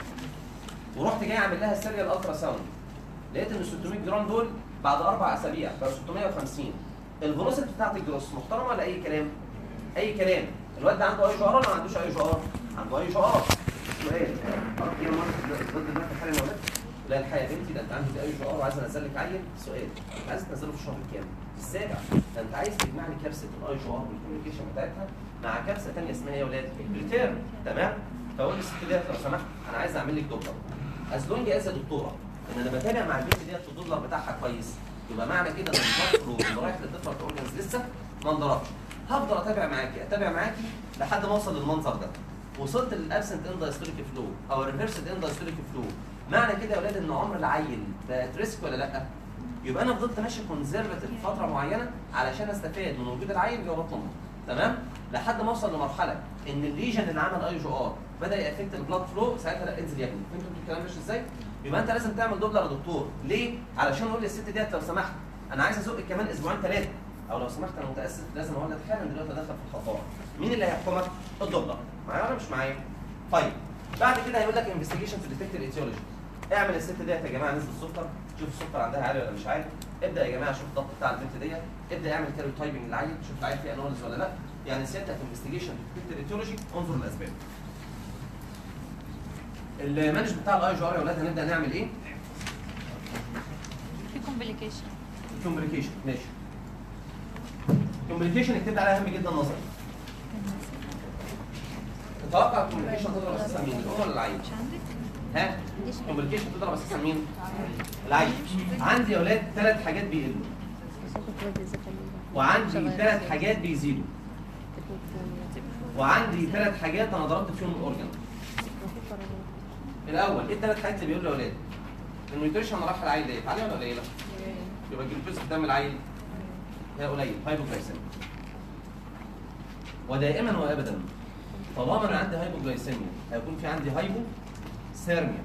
ورحت جاي اعمل لها سيريال الترا ساوند لقيت ان ال 600 جرام دول بعد اربع اسابيع بقوا 650 الفيلوسيتي بتاعت الجروس محترمه ولا اي كلام؟ اي كلام الواد ده عنده اي جو ار ولا ما عندوش اي جو ار؟ عنده اي جو ار سؤال اعرف ايه مرة ضد المادة حاليا ولا لا الحقيقه يا بنتي ده انت عندك اي جو ار وعايز انزل لك عيل سؤال انت عايز تنزله في الشهر الكام؟ السابع ده انت عايز تجمع لي كبسه الاي جو ار والكوميونيكيشن بتاعتها مع كبسه ثانيه اسمها ايه يا ولاد؟ الريتيرن تمام؟ فاقول للست ديت لو سمحت انا عايز اعمل لك دوبلر از لونج از يا دكتوره ان انا بتابع مع البنت ديت الدولار بتاعها كويس يبقى معنى كده ان الضغط اللي رايح للديفرنت اورجنز لسه ما انضربش هفضل اتابع معاكي اتابع معاكي لحد ما اوصل للمنظر ده وصلت للابسنت اند هيستوريك فلو او الريفرسد اند هيستوريك فلو معنى كده يا اولاد ان عمر العيل بقت ريسك ولا لا؟ يبقى انا فضلت ماشي كونزرفتيف فتره معينه علشان استفاد من وجود العيل جوه بطن امه تمام؟ لحد ما اوصل لمرحله ان الليجن اللي عمل اي جو ار بدا يافكت البلاد فلو ساعتها لا انزل يا ابني فهمتوا الكلام ماشي ازاي؟ يبقى انت لازم تعمل دوبلر يا دكتور ليه؟ علشان اقول للست ديت لو سمحت انا عايز ازق كمان اسبوعين ثلاثه او لو سمحت انا متاسف لازم اقول لك حالا دلوقتي ادخل في الخطوات مين اللي هيحكمك؟ الدوبلر معايا ولا مش معايا؟ طيب بعد كده هيقول لك انفستيجيشن في ديتكت الايتيولوجي اعمل الست ديت يا جماعه نسبه السكر شوف السكر عندها عالي ولا مش عالي ابدا يا جماعه شوف الضغط بتاع البنت ديت ابدا اعمل كاريو تايبنج للعيل شوف العيل فيه انولز ولا لا يعني سيادتك انفستيجيشن في ديتكت الايتيولوجي انظر الاسباب المانج بتاع الاي جي ار يا اولاد هنبدا نعمل ايه؟ في كومبليكيشن كومبليكيشن ماشي كومبليكيشن اكتب عليها اهم جدا نظري تتوقع الكومبليكيشن تضرب اساسا مين الام ولا العيل مش عندك؟ ها كومبليكيشن تضرب اساسا مين العيل عندي يا اولاد ثلاث حاجات بيقلوا وعندي ثلاث حاجات بيزيدوا وعندي ثلاث حاجات انا ضربت فيهم الاورجن الاول ايه الثلاث حاجات اللي بيقولوا يا اولاد النيوتريشن راح العيل ديت عاليه ولا قليله يبقى الجلوكوز في دم العيل هي قليل هايبوجلايسيميا ودائما وابدا طالما انا عندي هايبوجلايسيميا هيكون في عندي هايبو ثيرميا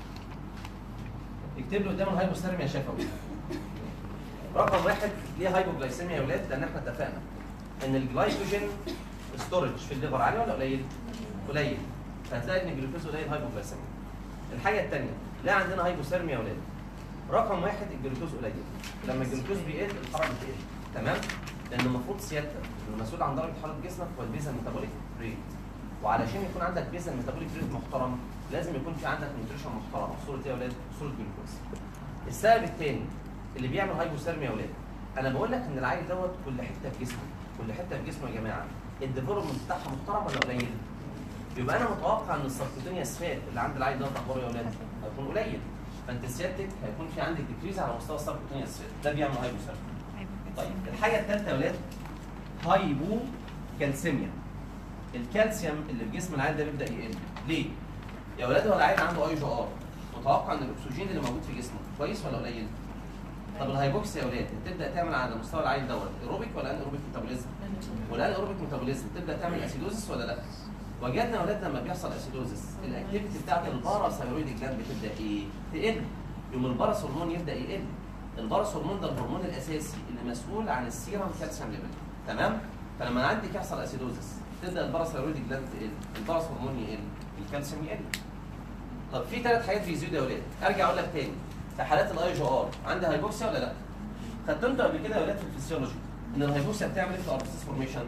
اكتب لي قدام الهايبوثيرميا شفوي رقم واحد ليه هايبوجلايسيميا يا ولاد لان احنا اتفقنا ان الجلايكوجين ستورج في الليفر عالي ولا قليل؟ قليل فهتلاقي ان الجلوكوز قليل هايبوجلايسيميا الحاجه الثانيه لا عندنا هايبوثيرميا يا ولاد رقم واحد الجلوكوز قليل لما الجلوكوز بيقل الحراره بتقل تمام لان المفروض سيادتك المسؤول عن درجه حراره جسمك هو البيزا ميتابوليك ريت وعلشان يكون عندك بيزا ميتابوليك ريت محترم لازم يكون في عندك نيوتريشن محترم في صوره ايه يا اولاد؟ صوره جلوكوز السبب الثاني اللي بيعمل هايبوثيرميا يا اولاد انا بقول لك ان العيل دوت كل حته في جسمه كل حته في جسمه يا جماعه الديفلوبمنت بتاعها محترم ولا قليل؟ يبقى انا متوقع ان السبكوتينيا سفات اللي عند العيل دوت اخباره يا اولاد هيكون قليل فانت سيادتك هيكون في عندك ديكريز على مستوى السبكوتينيا سفات ده بيعمل هايبوثيرميا طيب الحاجه الثالثه يا اولاد هايبو كالسيميا الكالسيوم اللي في جسم العيل ده بيبدا يقل ليه؟ يا اولاد هو العيل عنده اي جي ار متوقع ان الاكسجين اللي موجود في جسمه كويس ولا قليل؟ طب الهايبوكسيا يا اولاد تبدا تعمل على مستوى العيل دوت ايروبيك ولا ان ايروبيك ميتابوليزم؟ والان ايروبيك ميتابوليزم تبدا تعمل اسيدوزس ولا لا؟ وجدنا يا اولاد لما بيحصل اسيدوزس الاكتيفيتي بتاعت الباراثايرويد جلاند بتبدا ايه؟ تقل يوم الباراث هرمون يبدا يقل الباراث هرمون ده الهرمون الاساسي اللي مسؤول عن السيرم كالسيوم ليفل تمام؟ فلما عندك يحصل اسيدوزس تبدا الباراثايرويد جلاند تقل الباراث هرمون يقل الكالسيوم يقل طب في ثلاث حاجات بيزيدوا يا اولاد ارجع اقول لك تاني في حالات الاي جي ار عندي هايبوكسيا ولا لا؟ خدتوا انتوا قبل كده يا اولاد في الفسيولوجي ان الهايبوكسيا بتعمل ايه في الارتيس فورميشن؟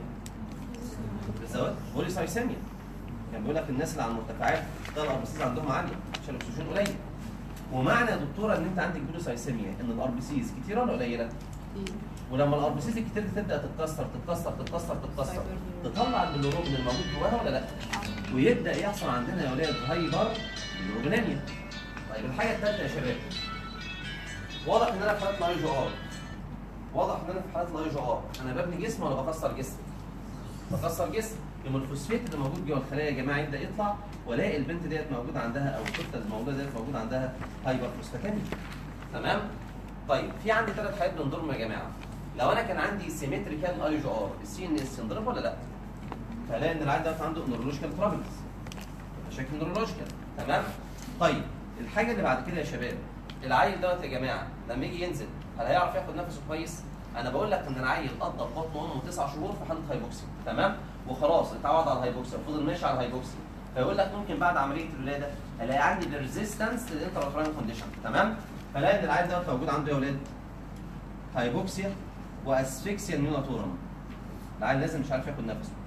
بتزود بوليسايسيميا كان بيقول لك الناس اللي على المرتفعات ده الاربسيز عندهم عاليه عشان الاكسجين قليل ومعنى يا دكتوره ان انت عندك بوليسايسيميا ان الاربسيز كتيره ولا قليله؟ ولما الاربسيز الكتير دي تبدا تتكسر تتكسر تتكسر تتكسر تطلع البلوروبين الموجود جواها ولا لا؟ ويبدا يحصل عندنا يا اولاد هايبر بلوروبينيميا طيب الحاجه الثالثه يا شباب واضح ان انا في حاله الاي جي ار واضح ان انا في حاله الاي جي ار انا ببني جسم ولا بكسر جسم؟ بكسر جسم يوم الفوسفات اللي موجود جوه الخلايا يا جماعه يبدا يطلع والاقي البنت ديت موجود عندها او الكتله الموجوده ديت موجود عندها هايبر فوسفاتيميا تمام؟ طيب في عندي ثلاث حاجات بنضربهم يا جماعه لو انا كان عندي سيمتريكال اي جي ار السي ان اس ينضرب ولا لا؟ فلاقي ان العيل دوت عنده نورولوجيكال ترابلز مشاكل نورولوجيكال تمام؟ طيب الحاجه اللي بعد كده يا شباب العيل دوت يا جماعه لما يجي ينزل هل هيعرف ياخد نفسه كويس؟ انا بقول لك ان العيل قضى في بطن امه تسع شهور في حاله هايبوكسيا تمام؟ وخلاص اتعود على الهايبوكسيا وفضل ماشي على الهايبوكسيا فيقول لك ممكن بعد عمليه الولاده الاقي عندي ريزيستنس للانترا كونديشن تمام؟ فلاقي ان العيل دوت موجود عنده يا اولاد هايبوكسيا واسفكسيا نيوناتورم العيل لازم مش عارف ياخد نفسه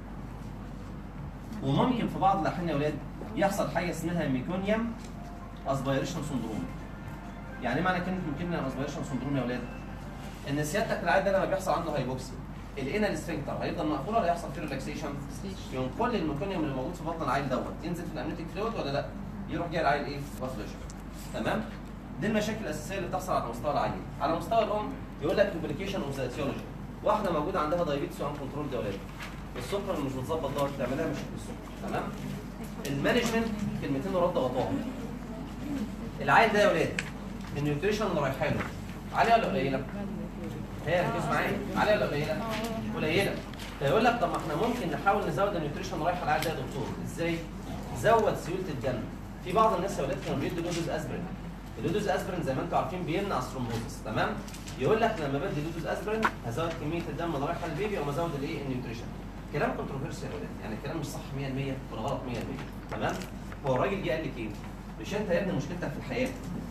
وممكن في بعض الاحيان يا اولاد يحصل حاجه اسمها ميكونيوم اسبيريشن سندروم يعني ايه معنى كلمه ميكونيوم اسبيريشن سندروم يا اولاد ان سيادتك العيل ده لما بيحصل عنده هايبوكسيا الانال سفنكتر هيفضل مقفول ولا هيحصل فيه ريلاكسيشن يوم كل الميكونيوم اللي موجود في بطن العيل دوت ينزل في الامنيوتيك فلويد ولا لا يروح جاي العيل ايه بافليشن تمام دي المشاكل الاساسيه اللي بتحصل على مستوى العيل على مستوى الام يقول لك كومبليكيشن اوف ذا واحده موجوده عندها دايابيتس وان كنترول دي اولاد السكر اللي مش متظبط دوت تعملها مشاكل السكر تمام المانجمنت كلمتين ورد غطاهم العيل ده يا ولاد النيوتريشن اللي رايحه له عاليه ولا قليله؟ هي ركز معايا عاليه ولا قليله؟ قليله فيقول لك طب ما احنا ممكن نحاول نزود النيوتريشن اللي رايحه للعيل ده يا دكتور ازاي؟ زود سيوله الدم في بعض الناس يا ولاد كانوا بيدوا لودوز اسبرين اللودوز اسبرين زي ما انتم عارفين بيمنع الثرومبوزس تمام؟ يقول لك لما بدي لودوز اسبرين هزود كميه الدم اللي رايحه للبيبي او ازود الايه؟ النيوتريشن كلام كونتروفيرسي يا ولاد يعني الكلام مش صح 100% ولا غلط 100% تمام؟ هو الراجل جه قال لك ايه؟ مش انت يا ابني مشكلتك في الحياه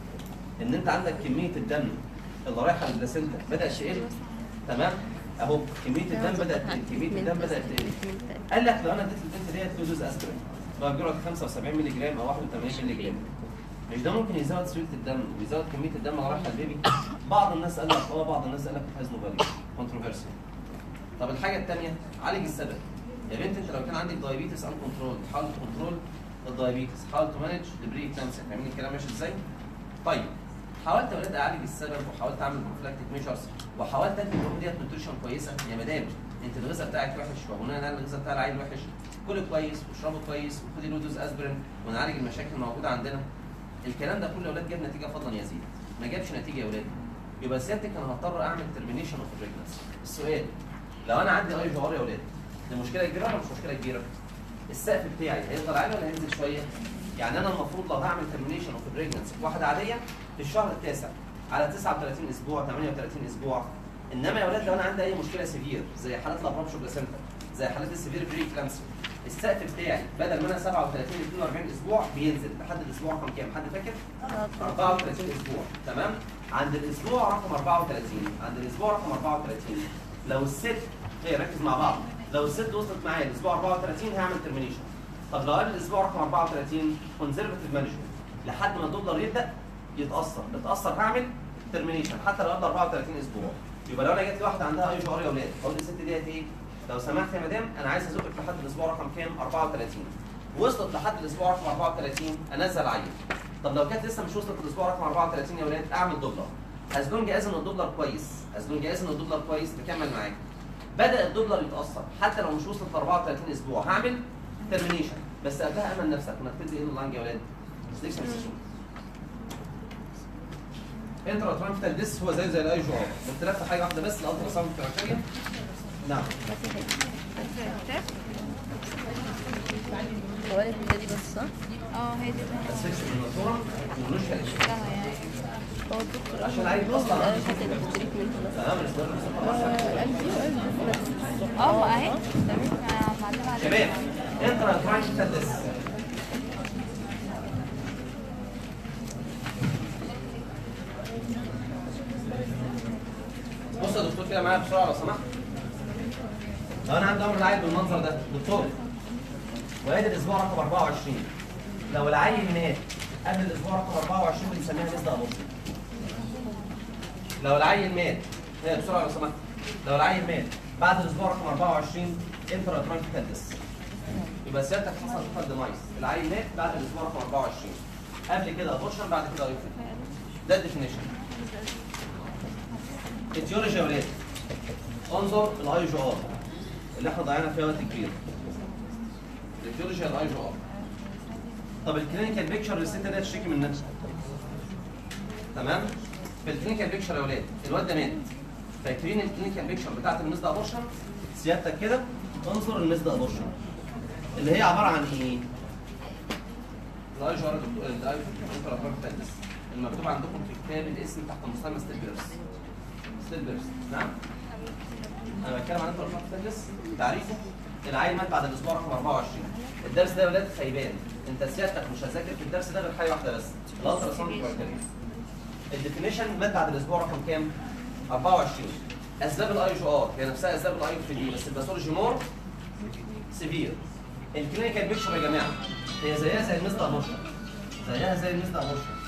ان انت عندك كميه الدم اللي رايحه للبلاسينتا بدات تقل تمام؟ اهو كميه الدم بدات تقل كميه الدم بدات تقل قال لك لو انا اديت البنت ديت لودوز اسبرين بجرعه 75 مللي جرام او 81 مللي جرام مش ده ممكن يزود سيوله الدم ويزود كميه الدم اللي رايحه للبيبي بعض الناس قال لك اه بعض الناس قال لك هاز نو فاليو كونتروفيرسي طب الحاجه الثانيه عالج السبب يا بنت انت لو كان عندك دايابيتس ان كنترول حاول كنترول الدايابيتس حاول تمانج البري كلامسيا فاهمين الكلام ماشي ازاي؟ طيب حاولت يا ولاد اعالج السبب وحاولت اعمل بروفلاكتيك ميجرز وحاولت ادي الام ديت نوتريشن كويسه يا مدام انت الغذاء بتاعك وحش وبناء على الغذاء بتاع العيل وحش كل كويس واشربه كويس وخدي لودوز اسبرين ونعالج المشاكل الموجوده عندنا الكلام ده كله يا ولاد جاب نتيجه فضلا يزيد ما جابش نتيجه يا ولاد يبقى سيادتك انا هضطر اعمل ترمينيشن اوف بريجنسي السؤال لو انا عندي اي جوار يا ولاد دي مشكله كبيره ولا مش مشكله كبيره؟ السقف بتاعي هيفضل عالي ولا هينزل شويه؟ يعني انا المفروض لو هعمل ترمينيشن اوف بريجنسي في واحده عاديه في الشهر التاسع على 39 اسبوع 38 اسبوع انما يا ولاد لو انا عندي اي مشكله سيفير زي حالات الابرابشو بلاسنتا زي حالات السيفير بري كلامسيا السقف بتاعي بدل ما انا 37 42 اسبوع بينزل لحد الاسبوع رقم كام حد فاكر 34 اسبوع تمام عند الاسبوع رقم 34 عند الاسبوع رقم 34 لو الست ايه ركز مع بعض لو الست وصلت معايا الاسبوع 34 هعمل ترمينيشن طب لو قبل الاسبوع رقم 34 كونزرفتيف مانجمنت لحد ما الدولار يبدا يتاثر اتاثر هعمل ترمينيشن حتى لو قبل 34 اسبوع يبقى لو انا جت لي واحده عندها اي جي ار يا اولاد اقول للست ديت ايه لو سمحت يا مدام انا عايز ازقك لحد الاسبوع رقم كام 34 وصلت لحد الاسبوع رقم 34 انزل عيل طب لو كانت لسه مش وصلت الاسبوع رقم 34 يا ولاد اعمل دوبلر از لونج از ان الدوبلر كويس از لونج از ان الدوبلر كويس تكمل معاك بدا الدوبلر يتاثر حتى لو مش وصلت ل 34 اسبوع هعمل ترمينيشن بس قبلها امن نفسك انك تدي ايه اللانج يا ولاد سليكشن سيشن انترا ترانكتال ديس هو زي زي الاي جو ار اختلاف في حاجه واحده بس الالترا ساوند كرايتيريا نعم هو انا في دي بس صح؟ اه هي دي اسفكس الناتورا وملوش كلام بتاعها يعني هو الدكتور عشان العيل اصلا انا عنده كنت التريتمنت بس تمام الاصدار قلبي وقلبي بس اه ما اهي تمام انا معلمه عليها شباب انترا ترانكتال ديس بص يا دكتور كده معايا بسرعه لو سمحت لو انا عندي امر العيل بالمنظر ده دكتور وادي الاسبوع رقم 24 لو العيل مات قبل الاسبوع رقم 24 بنسميها نسبه ابورشن لو العيل مات هي بسرعه لو سمحت لو العيل مات بعد الاسبوع رقم 24 انترا ترانكتال ديس يبقى سيادتك حصل توتال ديمايس العيل مات بعد الاسبوع رقم 24 قبل كده ابورشن بعد كده ايوفي ده الديفينيشن اتيولوجي يا ولاد انظر الاي جي ار اللي احنا ضيعنا فيها وقت كبير الاتيولوجي الاي جي ار طب الكلينيكال بيكتشر الست دي هتشتكي من نفسها تمام في الكلينيكال بيكتشر يا ولاد الواد ده مات فاكرين الكلينيكال بيكتشر بتاعت المسد ابورشن سيادتك كده انظر المسد ابورشن اللي هي عباره عن ايه؟ الاي جي ار الاي المكتوب عندكم في كتاب الاسم تحت مسمى ستيل بيرس ستيل بيرس نعم انا بتكلم عن انترا تنس تعريفه العيل مات بعد الاسبوع رقم 24 الدرس ده يا ولاد خيبان انت سيادتك مش هتذاكر في الدرس ده غير حاجه واحده بس الالترا ساوند كرايتيريا الديفينيشن مات بعد الاسبوع رقم كام 24 اسباب الاي جي ار هي نفسها اسباب الاي في دي بس الباثولوجي مور سيفير الكلينيكال بيكشر يا جماعه هي زيها زي المستر ابورشن زيها زي المستر ابورشن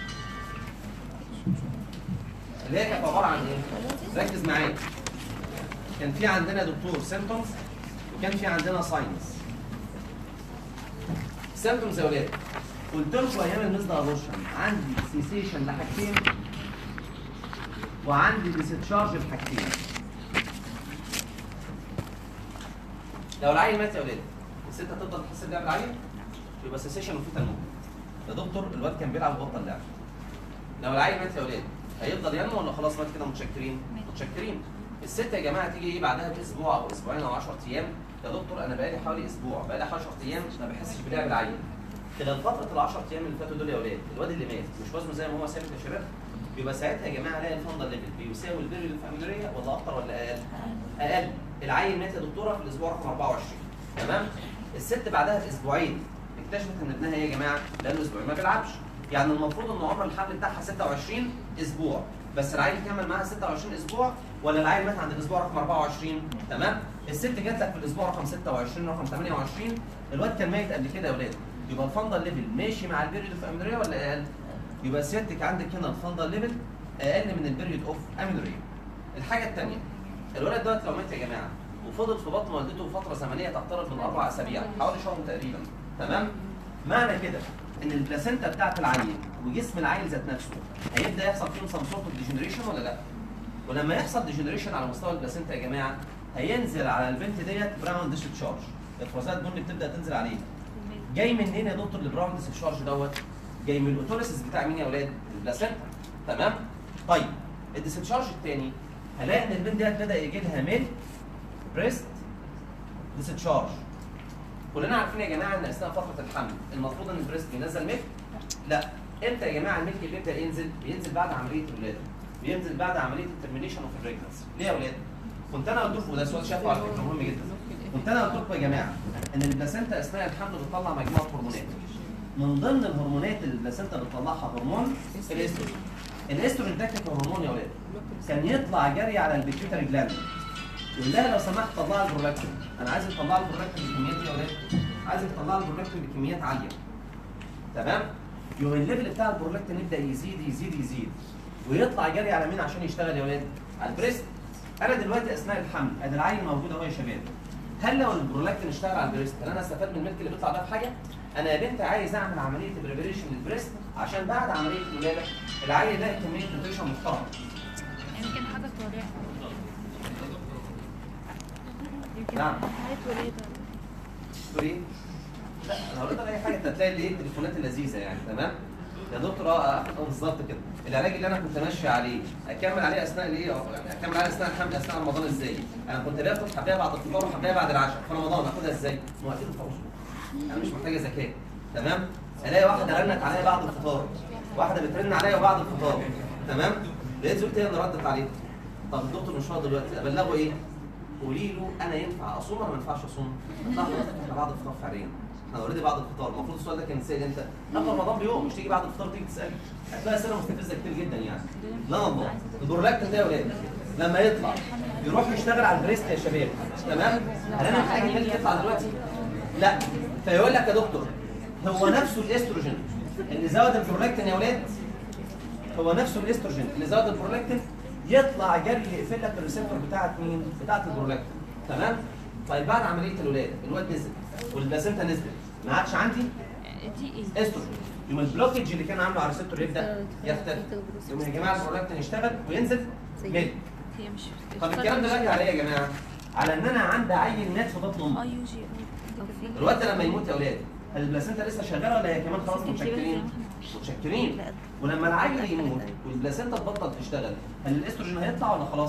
اللي هي كانت عباره عن ايه؟ ركز معايا كان في عندنا دكتور سيمتومز وكان في عندنا ساينس سيمتومز يا ولاد قلت لكم ايام المزد ابورشن عندي سيسيشن لحاجتين وعندي ديستشارج لحاجتين لو العيل مات يا ولاد الست هتفضل تحس بلعب العيل يبقى سيسيشن وفي تنمو يا دكتور الواد كان بيلعب وبطل لعب لو العيل مات يا ولاد هيفضل ينمو ولا خلاص مات كده متشكرين؟ متشكرين الست يا جماعه تيجي ايه بعدها باسبوع او اسبوعين او 10 ايام يا دكتور انا بقالي حوالي اسبوع بقالي 10 ايام ما بحسش بلعب العيل خلال فتره ال 10 ايام اللي فاتوا دول يا ولاد الواد اللي مات مش وزنه زي ما هو ثابت يا شباب يبقى ساعتها يا جماعه الاقي الفندل ليفل بيساوي البيريود الفاميليه ولا اكتر ولا اقل؟ اقل العيل مات يا دكتوره في الاسبوع رقم 24 تمام الست بعدها باسبوعين اكتشفت ان ابنها ايه يا جماعه بقاله اسبوعين ما بيلعبش يعني المفروض ان عمر الحمل بتاعها 26 اسبوع بس العيل كمل معاها 26 اسبوع ولا العيل مات عند الاسبوع رقم 24 تمام الست جات لك في الاسبوع رقم 26 رقم 28 الواد كان ميت قبل كده يا ولاد يبقى الفندل ليفل ماشي مع البيريود اوف امينوريا ولا اقل يبقى سيادتك عندك هنا الفندل ليفل اقل من البيريود اوف امينوريا الحاجه الثانيه الولد دوت لو مات يا جماعه وفضل في بطن والدته فتره زمنيه تقترب من اربع اسابيع حوالي شهر تقريبا تمام معنى كده ان البلاسينتا بتاعت العيل وجسم العيل ذات نفسه هيبدا يحصل فيهم سم سورت ديجنريشن ولا لا؟ ولما يحصل ديجنريشن على مستوى البلاسينتا يا جماعه هينزل على البنت ديت براون ديسشارج افرازات بني بتبدا تنزل عليه جاي منين يا دكتور البراون ديسشارج دوت؟ جاي من الاوتوليسيس بتاع مين يا اولاد؟ البلاسينتا تمام؟ طيب الديسشارج الثاني هلاقي ان البنت ديت بدا يجي لها من بريست ديسشارج كلنا عارفين يا جماعه ان اثناء فتره الحمل المفروض ان البريست بينزل ملك لا امتى يا جماعه الملك بيبدا ينزل بينزل بعد عمليه الولاده بينزل بعد عمليه الترمينيشن اوف البريجنسي ليه يا اولاد كنت انا قلت لكم وده سؤال شافه على فكره مهم جدا كنت انا قلت لكم يا جماعه ان البلاسينتا اثناء الحمل بتطلع مجموعه هرمونات من ضمن الهرمونات اللي البلاسينتا بتطلعها هرمون الاستروجين الاستروجين ده هرمون يا اولاد كان يطلع جري على البيتيوتري جلاند يقول لها لو سمحت طلع لي البرولاكتين انا عايزك تطلع لي البرولاكتين بكميات ايه يا ولاد؟ عايزك تطلع لي البرولاكتين بكميات عاليه تمام؟ يوم الليفل بتاع البرولاكتين يبدا يزيد يزيد يزيد ويطلع جري على مين عشان يشتغل يا ولاد؟ على البريست انا دلوقتي اثناء الحمل ادي العين موجود اهو يا شباب هل لو البرولاكتين اشتغل على البريست هل انا استفاد من الملك اللي بيطلع ده بحاجه؟ انا يا بنت عايز اعمل عمليه بريبريشن للبريست عشان بعد عمليه الولاده العيل يلاقي كميه نيوتريشن محترمه يمكن حاجة طريقة يمكن نعم. حاجة ولادة تقول ايه؟ لا انا هقول لك اي حاجه انت هتلاقي الايه التليفونات اللذيذه يعني تمام؟ يا دكتور اه آه، بالظبط كده العلاج اللي انا كنت ماشي عليه اكمل عليه اثناء الايه آه، يعني اكمل عليه اثناء الحمل اثناء رمضان ازاي؟ انا كنت باخد حبايه بعد الفطار وحبايه بعد العشاء في رمضان اخدها ازاي؟ موقفين الفطار انا مش محتاجه ذكاء تمام؟ الاقي واحده رنت عليا بعد الفطار واحده بترن عليا بعد الفطار تمام؟ لقيت زوجتي هي اللي ردت عليه طب الدكتور مش فاضي دلوقتي ابلغه ايه؟ قولي له انا ينفع اصوم ولا ما ينفعش اصوم؟ لا خلاص احنا بعد الفطار فعليا احنا اوريدي بعد الفطار المفروض السؤال ده كان يتسال امتى؟ قبل رمضان بيوم مش تيجي بعد الفطار تيجي تسالي هتلاقي اسئله مستفزه كتير جدا يعني لا والله البرولاكتين ده يا ولاد لما يطلع يروح يشتغل على البريست يا شباب تمام؟ هل انا محتاج الملك يطلع دلوقتي؟ لا فيقول لك يا دكتور هو نفسه الاستروجين اللي زود البرولاكتين يا ولاد هو نفسه الاستروجين اللي زود البرولاكتين يطلع جري يقفل لك الريسبتور بتاعت مين؟ بتاعت البرولاكتين تمام؟ طيب بعد عمليه الولاده الواد نزل والبلاسينتا نزلت ما عادش عندي دي ايه؟ استروجين يوم البلوكج اللي كان عامله على الريسبتور يبدا يختفي يوم يا جماعه البرولاكتين يشتغل وينزل ملك هي مش طب الكلام ده دلوقتي على ايه يا جماعه؟ على ان انا عندي عيل مات في بطن امه اي يو جي او في الواد ده لما يموت يا اولاد هل البلاسينتا لسه شغاله ولا هي كمان خلاص متشكرين؟ متشكرين ولما العيل يموت والبلاسينتا تبطل تشتغل هل الاستروجين هيطلع ولا خلاص؟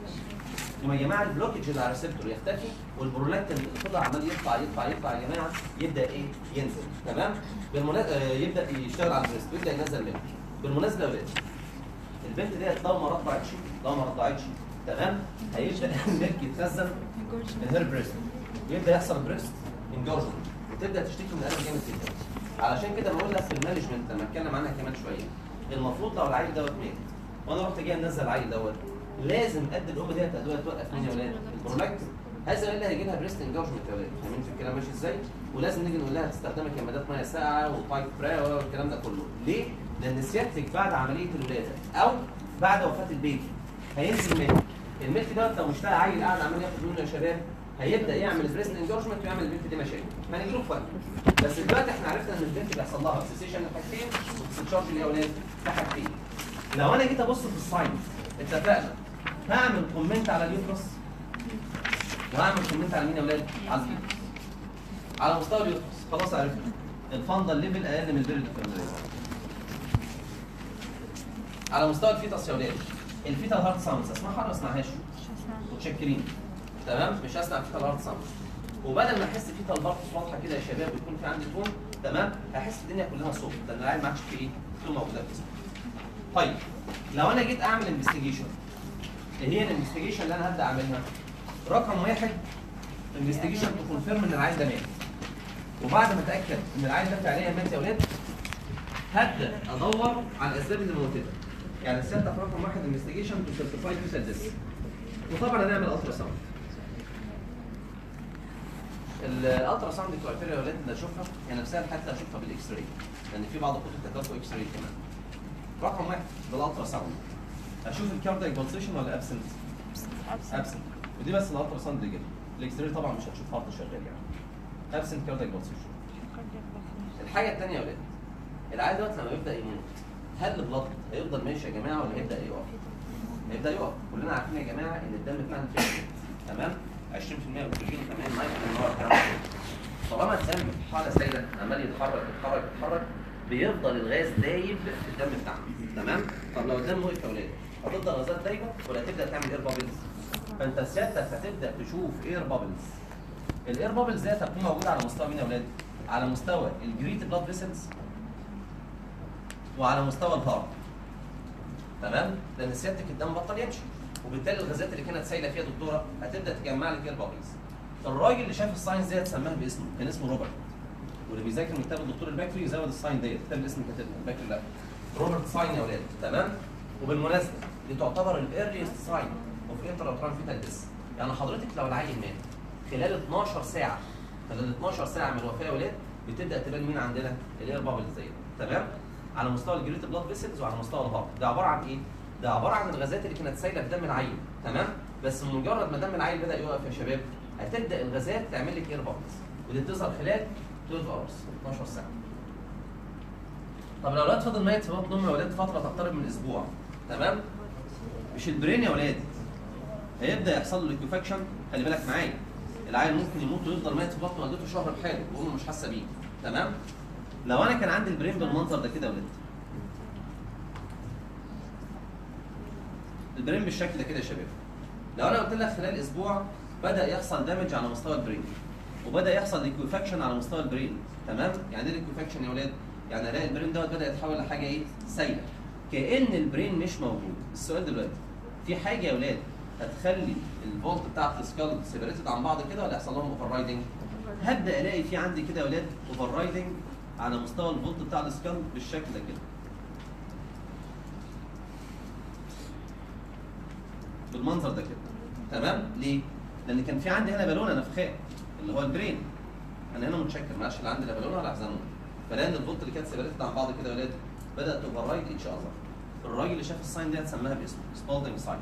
يوم يا جماعه البلوكج اللي على الريسبتور يختفي والبرولاكتين اللي طلع عمال يطلع يطلع يطلع يا جماعه يبدا ايه؟ ينزل تمام؟ بالمناسبه يبدا يشتغل على البريست ويبدا ينزل منه بالمناسبه يا ولاد البنت ديت لو ما رضعتش لو ما رضعتش تمام؟ هيبدا الملك يتخزن الهير بريست ويبدا يحصل بريست انجورجمنت وتبدا تشتكي من الم جامد جدا علشان كده بقول لك في المانجمنت لما اتكلم عنها كمان شويه المفروض لو العيل دوت مات وانا رحت جاي انزل العيل دوت لازم قد الام ديت ادويه توقف مين يا ولاد؟ البرولاكتين هذا اللي هيجي لها بريست انجورجمنت يا ولاد فاهمين في الكلام ماشي ازاي؟ ولازم نيجي نقول لها تستخدمي كمادات ميه ساقعه وبايب براي والكلام ده كله ليه؟ لان سيادتك بعد عمليه الولاده او بعد وفاه البيبي هينزل ملك الملك دوت لو مش لاقي عيل قاعد عمال ياخد منه يا شباب هيبدا يعمل بريست انجورجمنت ويعمل البنت دي مشاكل هنجي له في وقت بس دلوقتي احنا عرفنا ان البنت بيحصل لها سيسيشن لحاجتين وستشارج الاولاد لحاجتين لو انا جيت ابص في الساين اتفقنا هعمل كومنت على اليوترس وهعمل كومنت على مين يا اولاد؟ على اليوترس على مستوى اليوترس خلاص عرفنا الفندل ليفل اقل من البيرد على مستوى الفيتاس يا اولاد الفيتال هارت ساوندز اسمعها ولا ما اسمعهاش؟ متشكرين تمام مش هسمع فيتال هارت ساوندز وبدل ما احس فيتال هارت واضحه كده يا شباب ويكون في عندي تون تمام هحس الدنيا كلها صوت لان العيل ما عادش فيه ايه؟ تون موجوده في جسمه طيب لو انا جيت اعمل انفستيجيشن ايه هي الانفستيجيشن اللي انا هبدا اعملها؟ رقم واحد انفستيجيشن تكونفيرم ان العيل ده مات وبعد ما اتاكد ان العيل ده فعليا مات يا ولاد هبدا ادور على الاسباب اللي موتته يعني السته في رقم واحد انفستيجيشن تو سيرتيفاي فيتال ديس وطبعا هنعمل الترا ساوند الالترا ساوند كرايتيريا يا ولاد اللي اشوفها هي نفسها حتى اشوفها بالاكس راي لان في بعض الكتب كتبوا اكس راي كمان رقم واحد بالالترا ساوند اشوف الكاردياك بالسيشن ولا ابسنت ابسنت ودي بس الالترا ساوند اللي جاي الاكس راي طبعا مش هتشوف هارت شغال يعني ابسنت كاردياك بالسيشن الحاجه الثانيه يا ولاد العيل دوت لما يبدا يموت هل البلط هيفضل ماشي يا جماعه ولا هيبدا يقف؟ هيبدا يقف كلنا عارفين يا جماعه ان الدم بتاعنا فيه تمام 20% اكسجين و80 ميه ان هو الكلام ده طالما الدم في حاله سائله عمال يتحرك يتحرك يتحرك بيفضل الغاز دايب في الدم بتاعنا تمام طب لو الدم وقف يا اولاد هتفضل الغازات دايبه ولا تبدا تعمل اير بابلز فانت سيادتك هتبدا تشوف اير بابلز الاير بابلز ديت هتكون موجوده على مستوى مين يا اولاد؟ على مستوى الجريت بلاد فيسلز وعلى مستوى الهارت تمام لان سيادتك الدم بطل يمشي وبالتالي الغازات اللي كانت سايله فيها دكتوره هتبدا تجمع لك اير بابلز الراجل اللي شاف الساينس ديت سماها باسمه كان اسمه روبرت واللي بيذاكر من كتاب الدكتور البكري يزود الساين ديت كتاب الاسم كاتبه البكري لا روبرت ساين يا اولاد تمام وبالمناسبه دي تعتبر الايرليست ساين اوف انترا فيتال ديس يعني حضرتك لو العيل مات خلال 12 ساعه خلال 12 ساعه من الوفاه يا ولاد بتبدا تبان مين عندنا الاير بابلز ديت تمام على مستوى الجريت بلاد فيسلز وعلى مستوى الهارت ده عباره عن ايه ده عباره عن الغازات اللي كانت سايله في دم العيل تمام بس مجرد ما دم العيل بدا يقف يا شباب هتبدا الغازات تعمل لك اير بابلز ودي بتظهر خلال 12 اورز 12 ساعه طب لو الولاد فضل ميت في بطن امه يا ولاد فتره تقترب من اسبوع تمام مش البرين يا ولاد هيبدا يحصل له ليكوفاكشن خلي بالك معايا العيل ممكن يموت ويفضل ميت في بطنه والدته شهر بحاله وامه مش حاسه بيه تمام لو انا كان عندي البرين بالمنظر ده كده يا ولاد البرين بالشكل ده كده يا شباب لو انا قلت لك خلال اسبوع بدا يحصل دامج على مستوى البرين وبدا يحصل ليكويفاكشن على مستوى البرين تمام يعني ايه ليكويفاكشن يا ولاد يعني الاقي البرين دوت بدا يتحول لحاجه ايه سايله كان البرين مش موجود السؤال دلوقتي في حاجه يا ولاد هتخلي الفولت بتاعت السكال سيبريتد عن بعض كده ولا يحصل لهم اوفر رايدنج هبدا الاقي في عندي كده يا ولاد اوفر رايدنج على مستوى الفولت بتاع السكال بالشكل ده كده بالمنظر ده كده تمام ليه لان كان في عندي هنا بالونه نفخاء اللي هو البرين انا هنا متشكر ما عادش لا عندي لا بالونه ولا حزنون فلان الفولت اللي كانت سيبريتد عن بعض كده يا ولاد بدات اوفر رايد اتش اذر الراجل اللي شاف الساين دي سماها باسمه سبولدنج ساين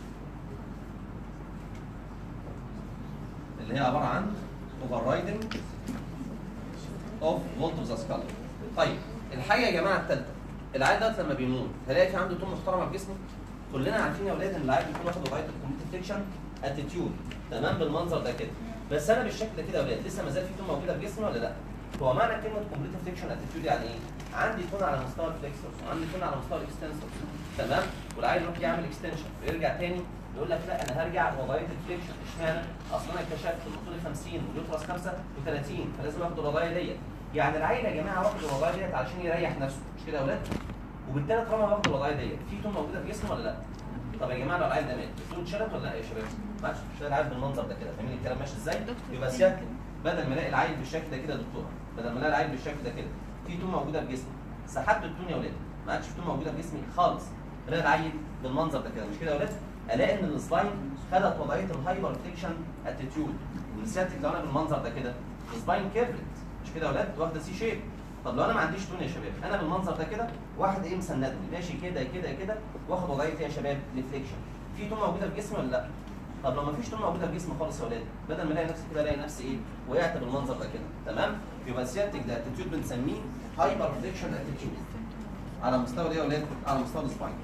اللي هي عباره عن اوفر رايدنج اوف فولت اوف ذا سكال طيب الحاجه يا جماعه الثالثه العيل دوت لما بيموت هلاقي في عنده توم محترمه في جسمه كلنا عارفين يا اولاد ان العيل بيكون واخد وضعيه الكومبليت فيكشن اتيتيود تمام بالمنظر ده كده بس انا بالشكل ده كده يا اولاد لسه ما زال في توم موجوده في جسمي ولا لا؟ هو معنى كلمه كومبليت فيكشن اتيتيود يعني ايه؟ عندي تون على مستوى الفليكسورز وعندي تون على مستوى الاكستنسورز تمام؟ والعيل يروح يعمل اكستنشن ويرجع تاني يقول لك لا انا هرجع لوضعيه الفليكشن اشمعنى؟ اصل انا اكتشفت ان طولي 50 واليوترس 35 فلازم اخد الوضعيه ديت يعني العيل يا جماعه واخد الوضعيه ديت علشان يريح نفسه مش كده يا اولاد؟ وبالتالي طالما واخد الوضعيه ديت في تون موجوده في جسمه ولا لا؟ طب يا جماعه لو العيل ده مات التون اتشالت ولا لا يا شباب؟ ما عادش مش العيل بالمنظر ده كده فاهمين الكلام ماشي ازاي؟ يبقى سيادتك بدل ما الاقي العيل بالشكل ده كده يا دكتوره بدل ما الاقي العيل بالشكل ده كده في تون موجوده في جسمي سحبت التون يا ولاد ما عادش في تون موجوده في جسمي خالص الاقي العيل بالمنظر ده كده مش كده يا ولاد؟ الاقي ان السباين خدت وضعيه الهايبر فليكشن اتيتيود ومن سيادتك لو انا بالمنظر ده كده السباين كيرفت مش كده يا ولاد؟ واخده سي شيب طب لو انا ما عنديش تون يا شباب انا بالمنظر ده كده واحد ايه مسندني ماشي كده كده كده واخد وضعيه ايه يا شباب؟ ريفليكشن في تون موجوده في جسمي ولا لا؟ طب لو ما فيش تون موجوده في جسمي خالص يا ولاد بدل ما الاقي نفسي كده الاقي نفسي ايه؟ وقعت بالمنظر ده كده تمام؟ يبقى سيادتك ده اتيتيود بنسميه هايبر فليكشن اتيتيود على مستوى ايه يا ولاد؟ على مستوى السباين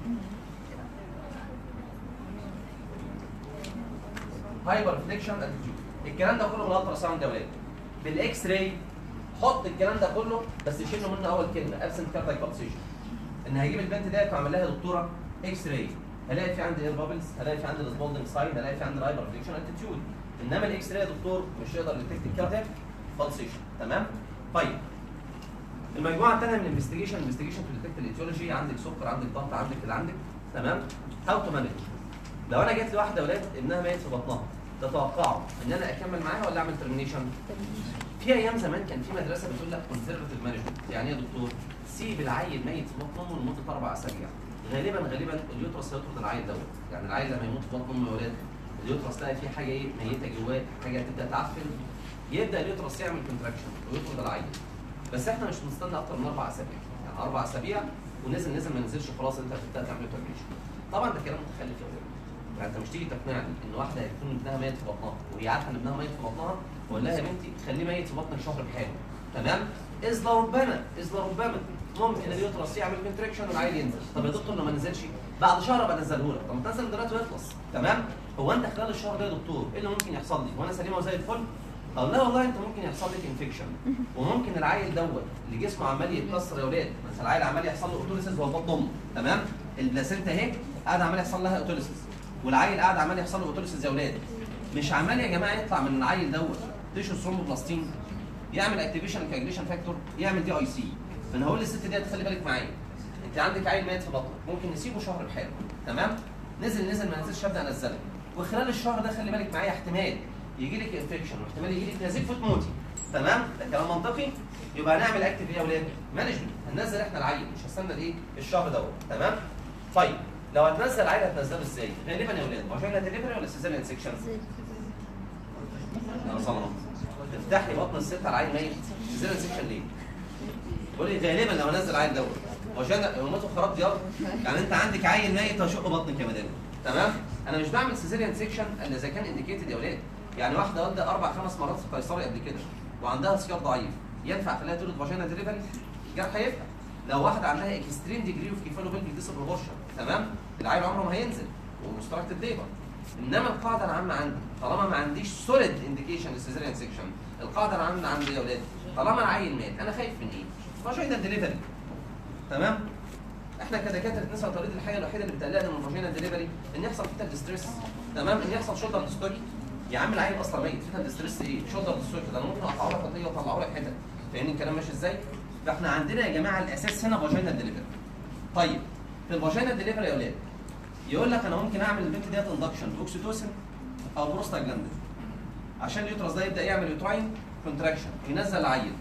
هايبر فليكشن اتيتيود الكلام ده كله بالالترا ساوند يا ولاد بالاكس راي حط الكلام ده كله بس شيل له منه اول كلمه ابسنت كارتاك بالسيشن ان هيجيب البنت ديت واعمل لها يا دكتوره اكس راي هلاقي في عندي اير بابلز هلاقي في عندي السبولدنج ساين هلاقي في عندي الهايبر فليكشن اتيتيود انما الاكس راي يا دكتور مش هيقدر يديتكت الكارتاك بالسيشن تمام طيب المجموعه الثانيه من الانفستيجيشن انفستيجيشن تو ديتكت الايتيولوجي عندك سكر عندك ضغط عندك اللي عندك تمام هاو تو مانج لو انا جيت لواحده ولاد ابنها ميت في بطنها تتوقعوا ان انا اكمل معاها ولا اعمل ترمينيشن؟ في ايام زمان كان في مدرسه بتقول لك كونسرفتيف مانجمنت يعني ايه يا دكتور؟ سيب العيل ميت في بطن امه لمده اربع اسابيع غالبا غالبا اليوترس هيطرد العيل دوت يعني العيل لما يموت في بطن امه يا ولاد اليوترس تلاقي فيه حاجه ايه ميته جواه حاجه تبدا تعفن يبدا اليوترس يعمل كونتراكشن ويطرد العيل بس احنا مش بنستنى اكتر من اربع اسابيع يعني اربع اسابيع ونزل نزل ما نزلش خلاص انت بتبدا تعمل ترميشن طبعا ده كلام متخلف يا ولاد يعني انت مش تيجي تقنعني ان واحده هيكون ابنها ميت في بطنها وهي عارفه ان ابنها ميت في بطنها ولا لها يا بنتي خليه ميت في بطنك شهر بحاله تمام اذ لربما اذ لربما ممكن اليوترس يعمل كونتراكشن والعيل ينزل طب يا دكتور لو ما نزلش بعد شهر ابقى انزله لك طب ما تنزل دلوقتي ويخلص تمام هو انت خلال الشهر ده يا دكتور ايه اللي ممكن يحصل لي وانا سليمه وزي الفل او لا والله انت ممكن يحصل لك انفكشن وممكن العيل دوت اللي جسمه عمال يتكسر يا اولاد مثلا العيل عمال يحصل له اوتوليسيس وهو بطن امه تمام البلاسينتا اهي قاعد عمال يحصل لها اوتوليسيس والعيل قاعد عمال يحصل له اوتوليسيس يا اولاد مش عمال يا جماعه يطلع من العيل دوت تيشو ثرومبوبلاستين يعمل اكتيفيشن كاجريشن فاكتور يعمل دي اي سي فانا هقول للست ديت خلي بالك معايا انت عندك عيل ميت في بطنك ممكن نسيبه شهر بحاله تمام نزل نزل ما نزلش ابدا انزله وخلال الشهر ده خلي بالك معايا احتمال يجي لك انفكشن واحتمال يجي لك نزيف وتموتي تمام ده كلام منطقي يبقى هنعمل اكتف ايه يا اولاد مانجمنت هننزل احنا العيل مش هستنى الايه الشهر دوت تمام طيب لو هتنزل العيل هتنزله ازاي غالبا يا اولاد فاجينا ديليفري ولا سيزاريان سيكشن يا صنم افتحي بطن الست على العيل ميت سيزاريان سيكشن ليه بقول لي غالبا لو انزل العيل دوت فاجينا هيماتو خراب ديار يعني انت عندك عيل ميت هشق بطنك يا مدام تمام انا مش بعمل سيزيريان سيكشن الا اذا كان انديكيتد يا ولاد يعني واحده والده اربع خمس مرات في قيصري قبل كده وعندها سيار ضعيف ينفع خليها تولد فاجينا ديليفري الجرح هيفتح لو واحده عندها اكستريم ديجري اوف كيفالو بيلفيك ديسبروبورشن تمام العيل عمره ما هينزل ومستراكتد ليبر انما القاعده العامه عندي طالما ما عنديش سوليد انديكيشن للسيزيريان سيكشن القاعده العامه عندي يا ولاد طالما العيل مات انا خايف من ايه؟ فاجينا ديليفري تمام احنا كدكاتره نسال طريقه الحاجه الوحيده اللي بتقلقنا من الفاجينا ديليفري ان يحصل فيتال ديستريس تمام ان يحصل شولدر ديستوري يا عم العيل اصلا ميت فيتال ديستريس ايه شولدر ديستوري ده انا ممكن اقطعه لك قضيه واطلعه لك حتت فاهمين الكلام ماشي ازاي فاحنا عندنا يا جماعه الاساس هنا فاجينا ديليفري طيب في الفاجينا ديليفري يا اولاد يقول لك انا ممكن اعمل البنت ديت اندكشن باوكسيتوسين او بروستاجلاندين عشان اليوترس ده يبدا يعمل يوتراين كونتراكشن ينزل العيل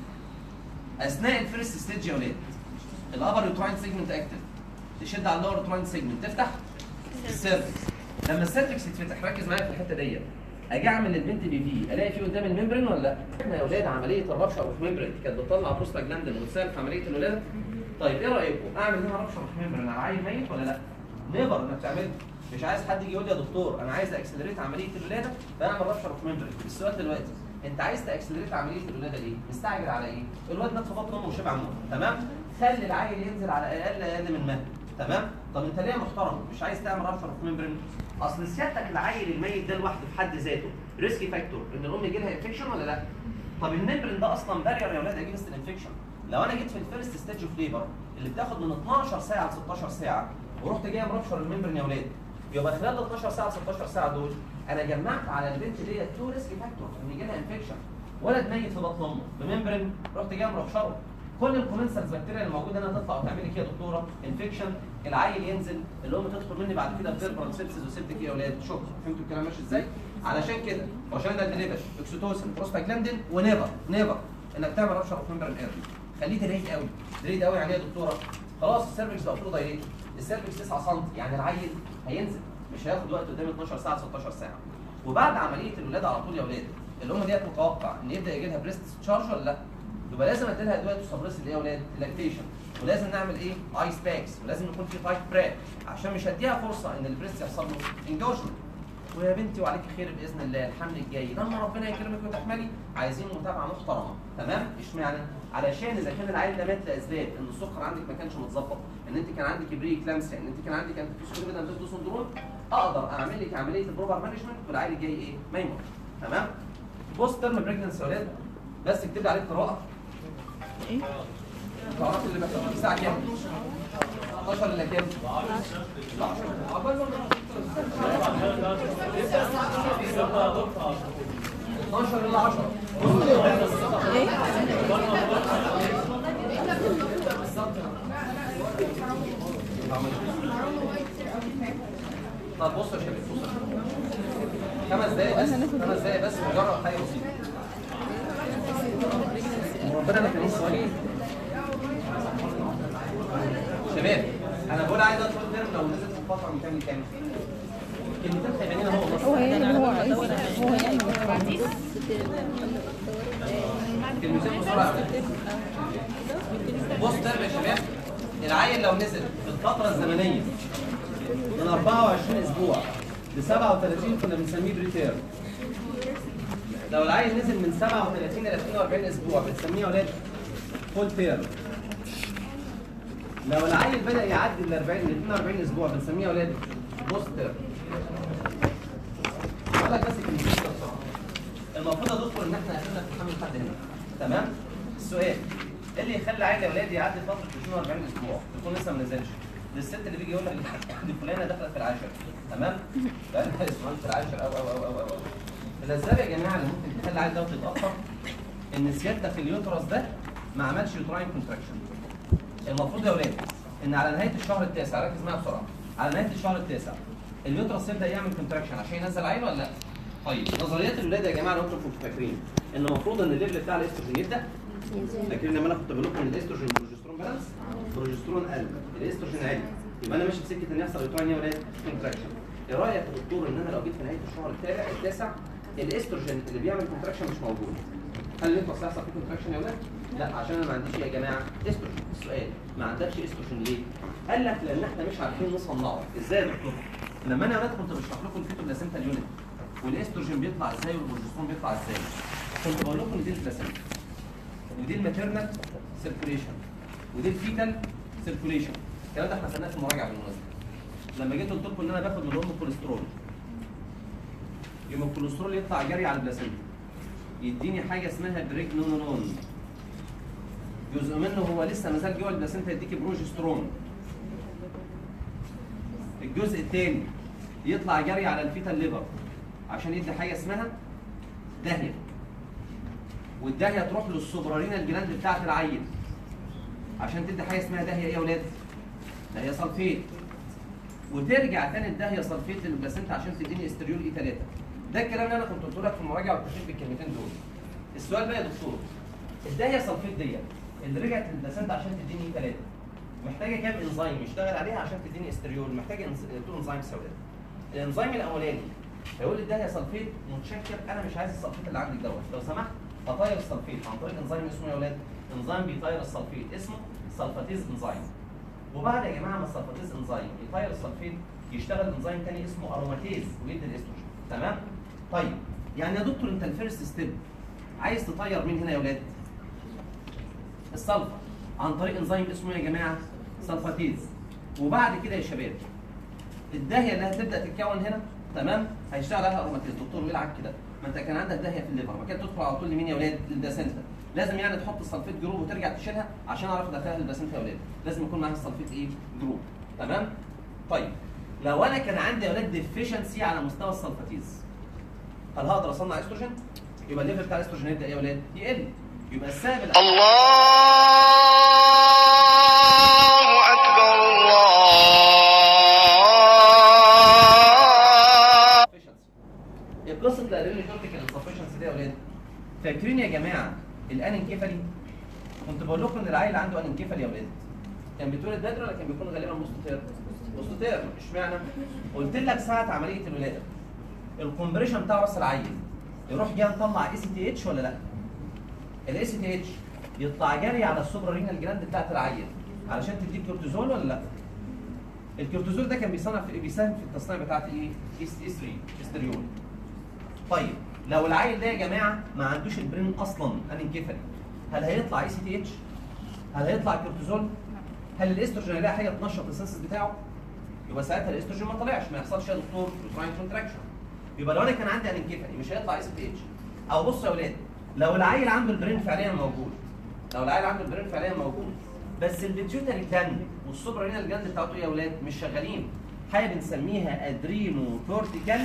اثناء الفيرست ستيج يا ولاد الابر يوتراين سيجمنت اكتف تشد على اللور يوتراين سيجمنت تفتح السيرفكس لما السيرفكس يتفتح ركز معايا في الحته ديت اجي اعمل للبنت بي في الاقي فيه قدام الممبرين ولا لا؟ احنا يا اولاد عمليه الربشه اوف ممبرين كانت بتطلع بروستاجلاندين وتساعد في عمليه الولاده طيب ايه رايكم؟ اعمل هنا ربشه اوف ممبرين على عيل ميت ولا لا؟ نيفر انك تعملها مش عايز حد يجي يقول لي يا دكتور انا عايز اكسلريت عمليه الولاده فاعمل ربشه اوف ممبرين السؤال دلوقتي انت عايز تاكسلريت عمليه الولاده ليه؟ مستعجل على ايه؟ الواد مات في بطن امه وشبع موت تمام؟ خلي العيل ينزل على اقل اقل من مهل تمام؟ طب انت ليه محترم مش عايز تعمل ربشه اوف ممبرين؟ اصل سيادتك العيل الميت ده لوحده في حد ذاته ريسكي فاكتور ان الام يجي لها انفكشن ولا لا؟ طب الممبرين ده اصلا بارير يا اولاد اجينست الانفكشن لو انا جيت في الفيرست ستيج اوف ليبر اللي بتاخد من 12 ساعه ل 16 ساعه ورحت جاي مربشر الممبرين يا اولاد يبقى خلال ال 12 ساعه 16 ساعه دول انا جمعت على البنت ديت تو ريسك فاكتور ان يجي لها انفكشن ولد ميت في بطن امه بممبرين رحت جاي مربشره كل الكومنسلز بكتيريا اللي موجوده هنا تطلع وتعمل لي كده يا دكتوره انفكشن العيل ينزل الام تدخل مني بعد كده بفيربرال سيبسز وسيبتك ايه يا اولاد شكرا فهمتوا الكلام ماشي ازاي؟ علشان كده عشان ده ديليفر اكسيتوسين بروستاجلاندين ونيفر نيفر انك تعمل ربشه اوف ممبرين ايرلي خليه ديليد قوي ديليد قوي يعني ايه يا دكتوره؟ خلاص السيرفكس بقى فيه دايليت السيرفكس 9 سم يعني العيل هينزل مش هياخد وقت قدام 12 ساعه 16 ساعه وبعد عمليه الولاده على طول يا اولاد الام ديت متوقع ان يبدا يجي لها بريست تشارج ولا لا يبقى لازم ادي لها ادويه تسبرس اللي هي يا اولاد اللاكتيشن ولازم نعمل ايه ايس باكس ولازم يكون في تايت بريك عشان مش هديها فرصه ان البريست يحصل له انجوجمنت ويا بنتي وعليك خير باذن الله الحمل الجاي لما ربنا يكرمك وتحملي عايزين متابعه محترمه تمام اشمعنى علشان اذا كان العيل ده مات لاسباب ان السكر عندك ما كانش متظبط ان انت كان عندك بري كلامسيا ان انت كان عندك انتيكوسكوبيد انتيكو سندروم اقدر اعمل لك عمليه البروبر مانجمنت والعيل الجاي ايه ما يموت تمام بوست ترم بريجننسي يا ولاد بس اكتب لي عليه قراءه ايه؟ تعرف اللي بيحصل في الساعه كام 12 الا كام 10 عقبال ما 12 الا 10 ايه؟ طب بصوا يا شباب بصوا خمس دقايق بس خمس دقايق بس مجرد حاجه بسيطه ربنا ما كان سؤالين شباب انا بقول عايز ادخل ترم لو نزلت في فتره من كام لكام كلمتين خيبانين اهو والله هو هيعمل اللي هو عايزه هو هيعمل كلمتين بسرعه بص ترم يا شباب العيل لو نزل في الفتره الزمنيه من 24 اسبوع ل 37 كنا بنسميه بريتير لو العيل نزل من 37 ل 42 اسبوع بنسميه يا ولاد فول تيرم لو العيل بدا يعدي ال 40 ل 42 اسبوع بنسميه يا ولاد بوست تيرم اقول لك بس كلمتين كده بسرعه المفروض يا دكتور ان احنا قفلنا في الحمل لحد هنا تمام السؤال ايه اللي يخلي عيل يا ولاد يعدي فتره 42 اسبوع يكون لسه ما نزلش للست اللي بيجي يقول لك دي فلانه دخلت في العاشر تمام بقى لها اسبوعين في العاشر او او او او او او الاسباب يا جماعه اللي ممكن تخلي العيل دوت يتاخر ان سيادتك اليوترس ده ما عملش يوتراين كونتراكشن المفروض يا ولاد ان على نهايه الشهر التاسع ركز معايا بسرعه على نهايه الشهر التاسع اليوترس يبدا يعمل كونتراكشن عشان ينزل عيل ولا لا؟ طيب نظريات الولاده يا جماعه لو انتم كنتوا فاكرين ان المفروض ان الليفل بتاع الاستروجين يبدا فاكرين لما انا كنت بقول لكم ان الاستروجين والبروجسترون بالانس البروجسترون قل الاستروجين عالي يبقى انا ماشي في سكه ان يحصل يوتراين يا ولاد كونتراكشن ايه رايك يا دكتور ان انا لو جيت في نهايه الشهر التابع التاسع الاستروجين اللي بيعمل كونتراكشن مش موجود هل اليوترس هيحصل فيه كونتراكشن يا ولاد؟ لا عشان انا ما عنديش إيه يا جماعه استروجين السؤال ما عندكش استروجين ليه؟ قال لك لان احنا مش عارفين نصنعه ازاي يا دكتور؟ لما انا يا ولاد كنت بشرح لكم الفيتو بلاسنتا يونت والاستروجين بيطلع ازاي والبروجسترون بيطلع ازاي كنت بقول لكم دي البلاسنتا ودي الماتيرنال سيركوليشن ودي الفيتال سيركوليشن الكلام ده احنا خدناه في المراجعه بالمناسبه لما جيت قلت لكم ان انا باخد من الام كوليسترول يبقى الكوليسترول يطلع جري على البلاسنتا يديني حاجه اسمها بريجنونون جزء منه هو لسه مازال جوه البلاسنتا يديكي بروجسترون الجزء الثاني يطلع جري على الفيتا الليفر عشان يدي حاجه اسمها داهيه والداهيه تروح للسوبرارينا الجلاند بتاعت العيل عشان تدي حاجه اسمها داهيه ايه يا ولاد؟ داهيه صلفيت وترجع تاني الداهيه صلفيت للبلاسنتا عشان تديني استريول اي 3 ده الكلام اللي انا كنت قلته لك في المراجعه والتشريح بالكلمتين دول السؤال بقى يا دكتور الداهيه صلفيت ديت اللي رجعت للبلاسنتا عشان تديني اي 3 محتاجه كام انزيم يشتغل عليها عشان تديني استريول محتاجه إنز- تو انزيم سوداء الانزيم الاولاني هيقول لي الداهيه صلفيت متشكر انا مش عايز الصلفيت اللي عندك دوت لو سمحت هطير الصلفيت عن طريق انزيم اسمه يا اولاد انزيم بيطير الصلفيت اسمه سلفاتيز انزيم وبعد يا جماعه ما السلفاتيز انزيم يطير الصلفيت يشتغل انزيم تاني اسمه اروماتيز ويدي الاستروجين تمام طيب يعني يا دكتور انت الفيرست ستيب عايز تطير مين هنا يا اولاد السلفا عن طريق انزيم اسمه يا جماعه سلفاتيز وبعد كده يا شباب الداهيه اللي هتبدا تتكون هنا تمام هيشتغل عليها اروماتيز دكتور بيلعب كده ما انت كان عندك داهيه في الليفر ما كانت تدخل على طول لمين يا اولاد للبلاسنتا لازم يعني تحط السلفيت جروب وترجع تشيلها عشان اعرف ادخلها للبلاسنتا يا اولاد لازم يكون معاها السلفيت ايه جروب تمام طيب لو انا كان عندي يا اولاد ديفيشنسي على مستوى السلفاتيز هل هقدر اصنع استروجين يبقى الليفل بتاع الاستروجين يبدا ايه يا اولاد يقل يبقى السبب الأول الله أكبر الله deficiency. ايه قصه الادرينال كورتيكال انسفشنسي دي يا اولاد فاكرين يا جماعه الانكيفالي كنت بقول لكم ان العيل عنده انكيفالي يا اولاد كان بيتولد بدري ولا كان بيكون غالبا بوستوتير بوستوتير اشمعنى قلت لك ساعه عمليه الولاده الكومبريشن بتاع راس العيل يروح جاي مطلع اي سي تي اتش ولا لا الاي سي تي اتش يطلع جري على السوبرا رينال جلاند بتاعت العيل علشان تديك كورتيزول ولا لا الكورتيزول ده كان بيصنع في بيساهم في التصنيع بتاعت ايه اس 3 استريول طيب لو العيل ده يا جماعه ما عندوش البرين اصلا انكفالي هل هيطلع اي سي تي اتش هل هيطلع كورتيزول هل الاستروجين هيلاقي حاجه تنشط السنسس بتاعه يبقى ساعتها الاستروجين ما طلعش ما يحصلش يا دكتور يوتراين كونتراكشن يبقى لو انا كان عندي انكفالي مش هيطلع اي سي تي اتش او بصوا يا اولاد لو العيل عنده البرين فعليا موجود لو العيل عنده البرين فعليا موجود بس البيتيوتري جلاند والسوبرا رينال جلاند بتاعته ايه يا اولاد مش شغالين حاجه بنسميها ادرينو كورتيكال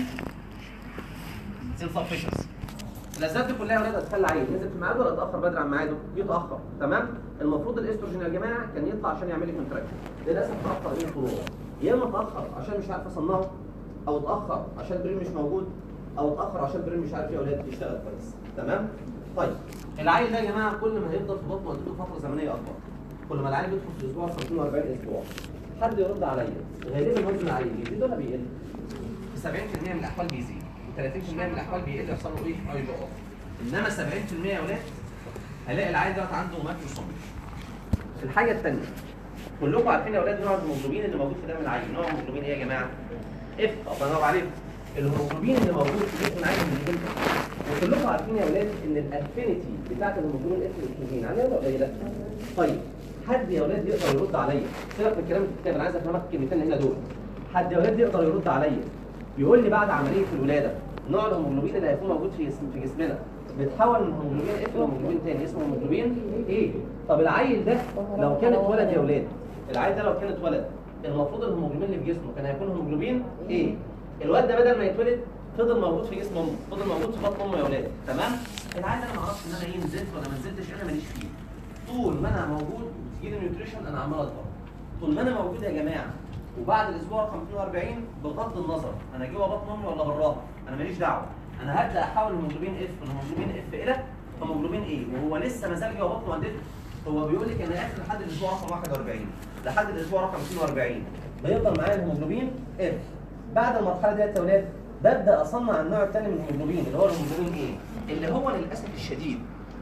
insufficiency الاسباب دي كلها يا ولاد هتخلي عيل نزل في ميعاده ولا اتاخر بدري عن ميعاده؟ يتاخر تمام؟ المفروض الاستروجين يا جماعه كان يطلع عشان يعمل لي كونتراكشن للاسف اتاخر ايه الفروع يا اما اتاخر عشان مش عارف اصنعه او اتاخر عشان البرين مش موجود او اتاخر عشان البرين مش عارف ايه يا ولاد يشتغل كويس تمام؟ طيب العيل ده يا جماعه كل ما هيفضل في بطنه اديله فتره زمنيه اكبر كل ما العيل بيدخل في اسبوع 45 اسبوع حد يرد عليا غالبا وزن العيل بيزيد ولا بيقل؟ في 70% من الاحوال بيزيد و30% من الاحوال بيقل يحصل له ايه؟ اي اوف انما 70% يا ولاد هلاقي العيل دوت عنده ماكروسوم الحاجه الثانيه كلكم عارفين يا اولاد نوع الهيموجلوبين اللي موجود في دم العيل نوع الهيموجلوبين ايه يا جماعه؟ اف الله ينور عليكم الهيموجلوبين اللي موجود في جسم العيل من الجلد وكلكم عارفين يا اولاد ان الافينيتي بتاعت الهيموجلوبين اف للاكسجين عاليه ولا قليله؟ طيب حد يا اولاد يقدر يرد عليا سيبك من الكلام اللي في الكتاب انا عايز افهمك الكلمتين اللي هنا دول حد يا اولاد يقدر يرد عليا يقول لي بعد عمليه الولاده نوع الهيموجلوبين اللي هيكون موجود في جسم في جسمنا بيتحول من هيموجلوبين اف لهيموجلوبين تاني اسمه هيموجلوبين ايه طب العيل ده لو كان اتولد يا اولاد العيل ده لو كان اتولد المفروض الهيموجلوبين اللي في جسمه كان هيكون هيموجلوبين ايه الواد ده بدل ما يتولد فضل موجود في جسم امه فضل موجود في بطن امه يا اولاد تمام العيل ده انا ما اعرفش ان انا ايه نزلت ولا ما نزلتش انا ماليش فيه طول ما انا موجود وتجيلي نيوتريشن انا عمال اكبر طول ما انا موجود يا جماعه وبعد الاسبوع رقم 42 بغض النظر انا جوه بطن امي ولا براها انا ماليش دعوه انا هبدا احول الهيموجلوبين اف من هيموجلوبين اف الى هيموجلوبين ايه وهو لسه ما زال جوه بطن والدته هو بيقول لك انا اخر لحد الاسبوع رقم 41 لحد الاسبوع رقم 42 بيفضل معايا الهيموجلوبين اف بعد المرحله ديت يا اولاد ببدا اصنع النوع الثاني من الهيموجلوبين اللي هو الهيموجلوبين ايه اللي هو للاسف الشديد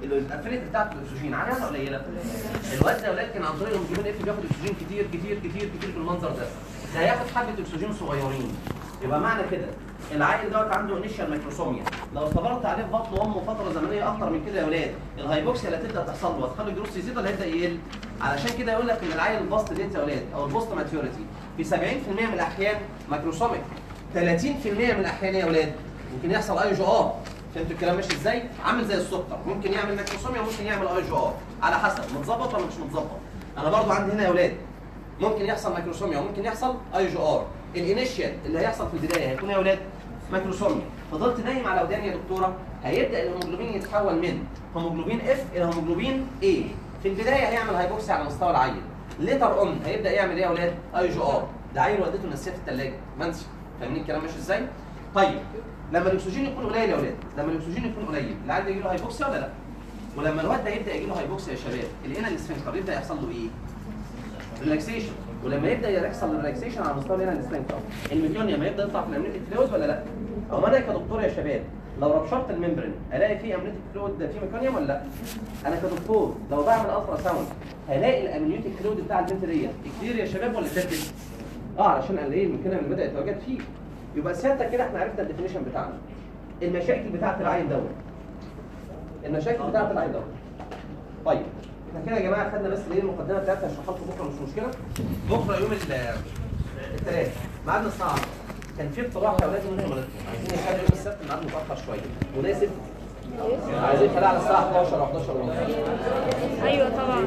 الافيليت بتاعت الاكسجين عاليه ولا قليله؟ الواد ده يا ولاد كان عن طريق الهيموجلوبين اف بياخد اكسجين كتير كتير كتير كتير بالمنظر ده ده هياخد حبه اكسجين صغيرين يبقى معنى كده العيل دوت عنده انيشال مايكروسوميا لو صبرت عليه في بطن امه فتره زمنيه اكتر من كده يا ولاد الهايبوكسيا اللي هتبدا تحصل له هتخلي الجروس يزيد ولا هيبدا يقل علشان كده يقول لك ان العيل البسط ديت يا ولاد او البوست ماتيوريتي في 70% من الاحيان مايكروسوميك 30% من الاحيان يا ولاد ممكن يحصل اي جو ار فهمتوا الكلام ماشي ازاي؟ عامل زي السكر ممكن يعمل مايكروسوميا وممكن يعمل اي جو ار على حسب متظبط ولا مش متظبط انا برضو عندي هنا يا ولاد ممكن يحصل مايكروسوميا وممكن يحصل اي جو ار الانيشيال اللي هيحصل في البدايه هيكون يا ولاد مايكروسوميا فضلت نايم على وداني يا دكتوره هيبدا الهيموجلوبين يتحول من هيموجلوبين اف الى هيموجلوبين اي في البدايه هيعمل هايبوكسيا على مستوى العين ليتر اون هيبدا يعمل ايه يا ولاد اي جو ار ده عيل والدته نسيه في الثلاجه منسي فاهمين الكلام ماشي ازاي طيب لما الاكسجين يكون قليل يا ولاد لما الاكسجين يكون قليل العيل ده يجي له هايبوكسيا ولا لا ولما الواد ده يبدا يجي له هايبوكسيا يا شباب الانال الاسفنكتر يبدا يحصل له ايه ريلاكسيشن ولما يبدا يحصل ريلاكسيشن على مستوى الانال الاسفنكتر الميكونيوم هيبدا يطلع في الامنيتيك فلويد ولا لا او انا كدكتور يا شباب لو ربشرت الممبرين الاقي فيه امنيتيك فلويد فيه ميكونيوم ولا لا انا كدكتور لو بعمل الترا ساوند هلاقي الامنيوتيك فلويد بتاع البنت ديت كتير يا شباب ولا تبدل اه علشان الاقي الميكونيوم اللي بدا يتواجد فيه يبقى سيادتك كده احنا عرفنا الديفينيشن بتاعنا المشاكل بتاعت العين دوت المشاكل بتاعت العين دوت طيب احنا كده يا جماعه خدنا بس الايه المقدمه بتاعتها هشرحها لكم بكره مش مشكله بكره يوم الثلاث ميعادنا الساعه 10 كان في اقتراح يا اولاد انتم عايزين نخلي يوم السبت الميعاد متاخر شويه مناسب عايزين نخليها على الساعه 11 او 11 ونص ايوه طبعا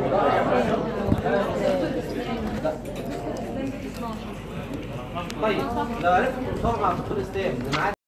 طيب لو عرفت تتفق مع الدكتور اسلام بميعاد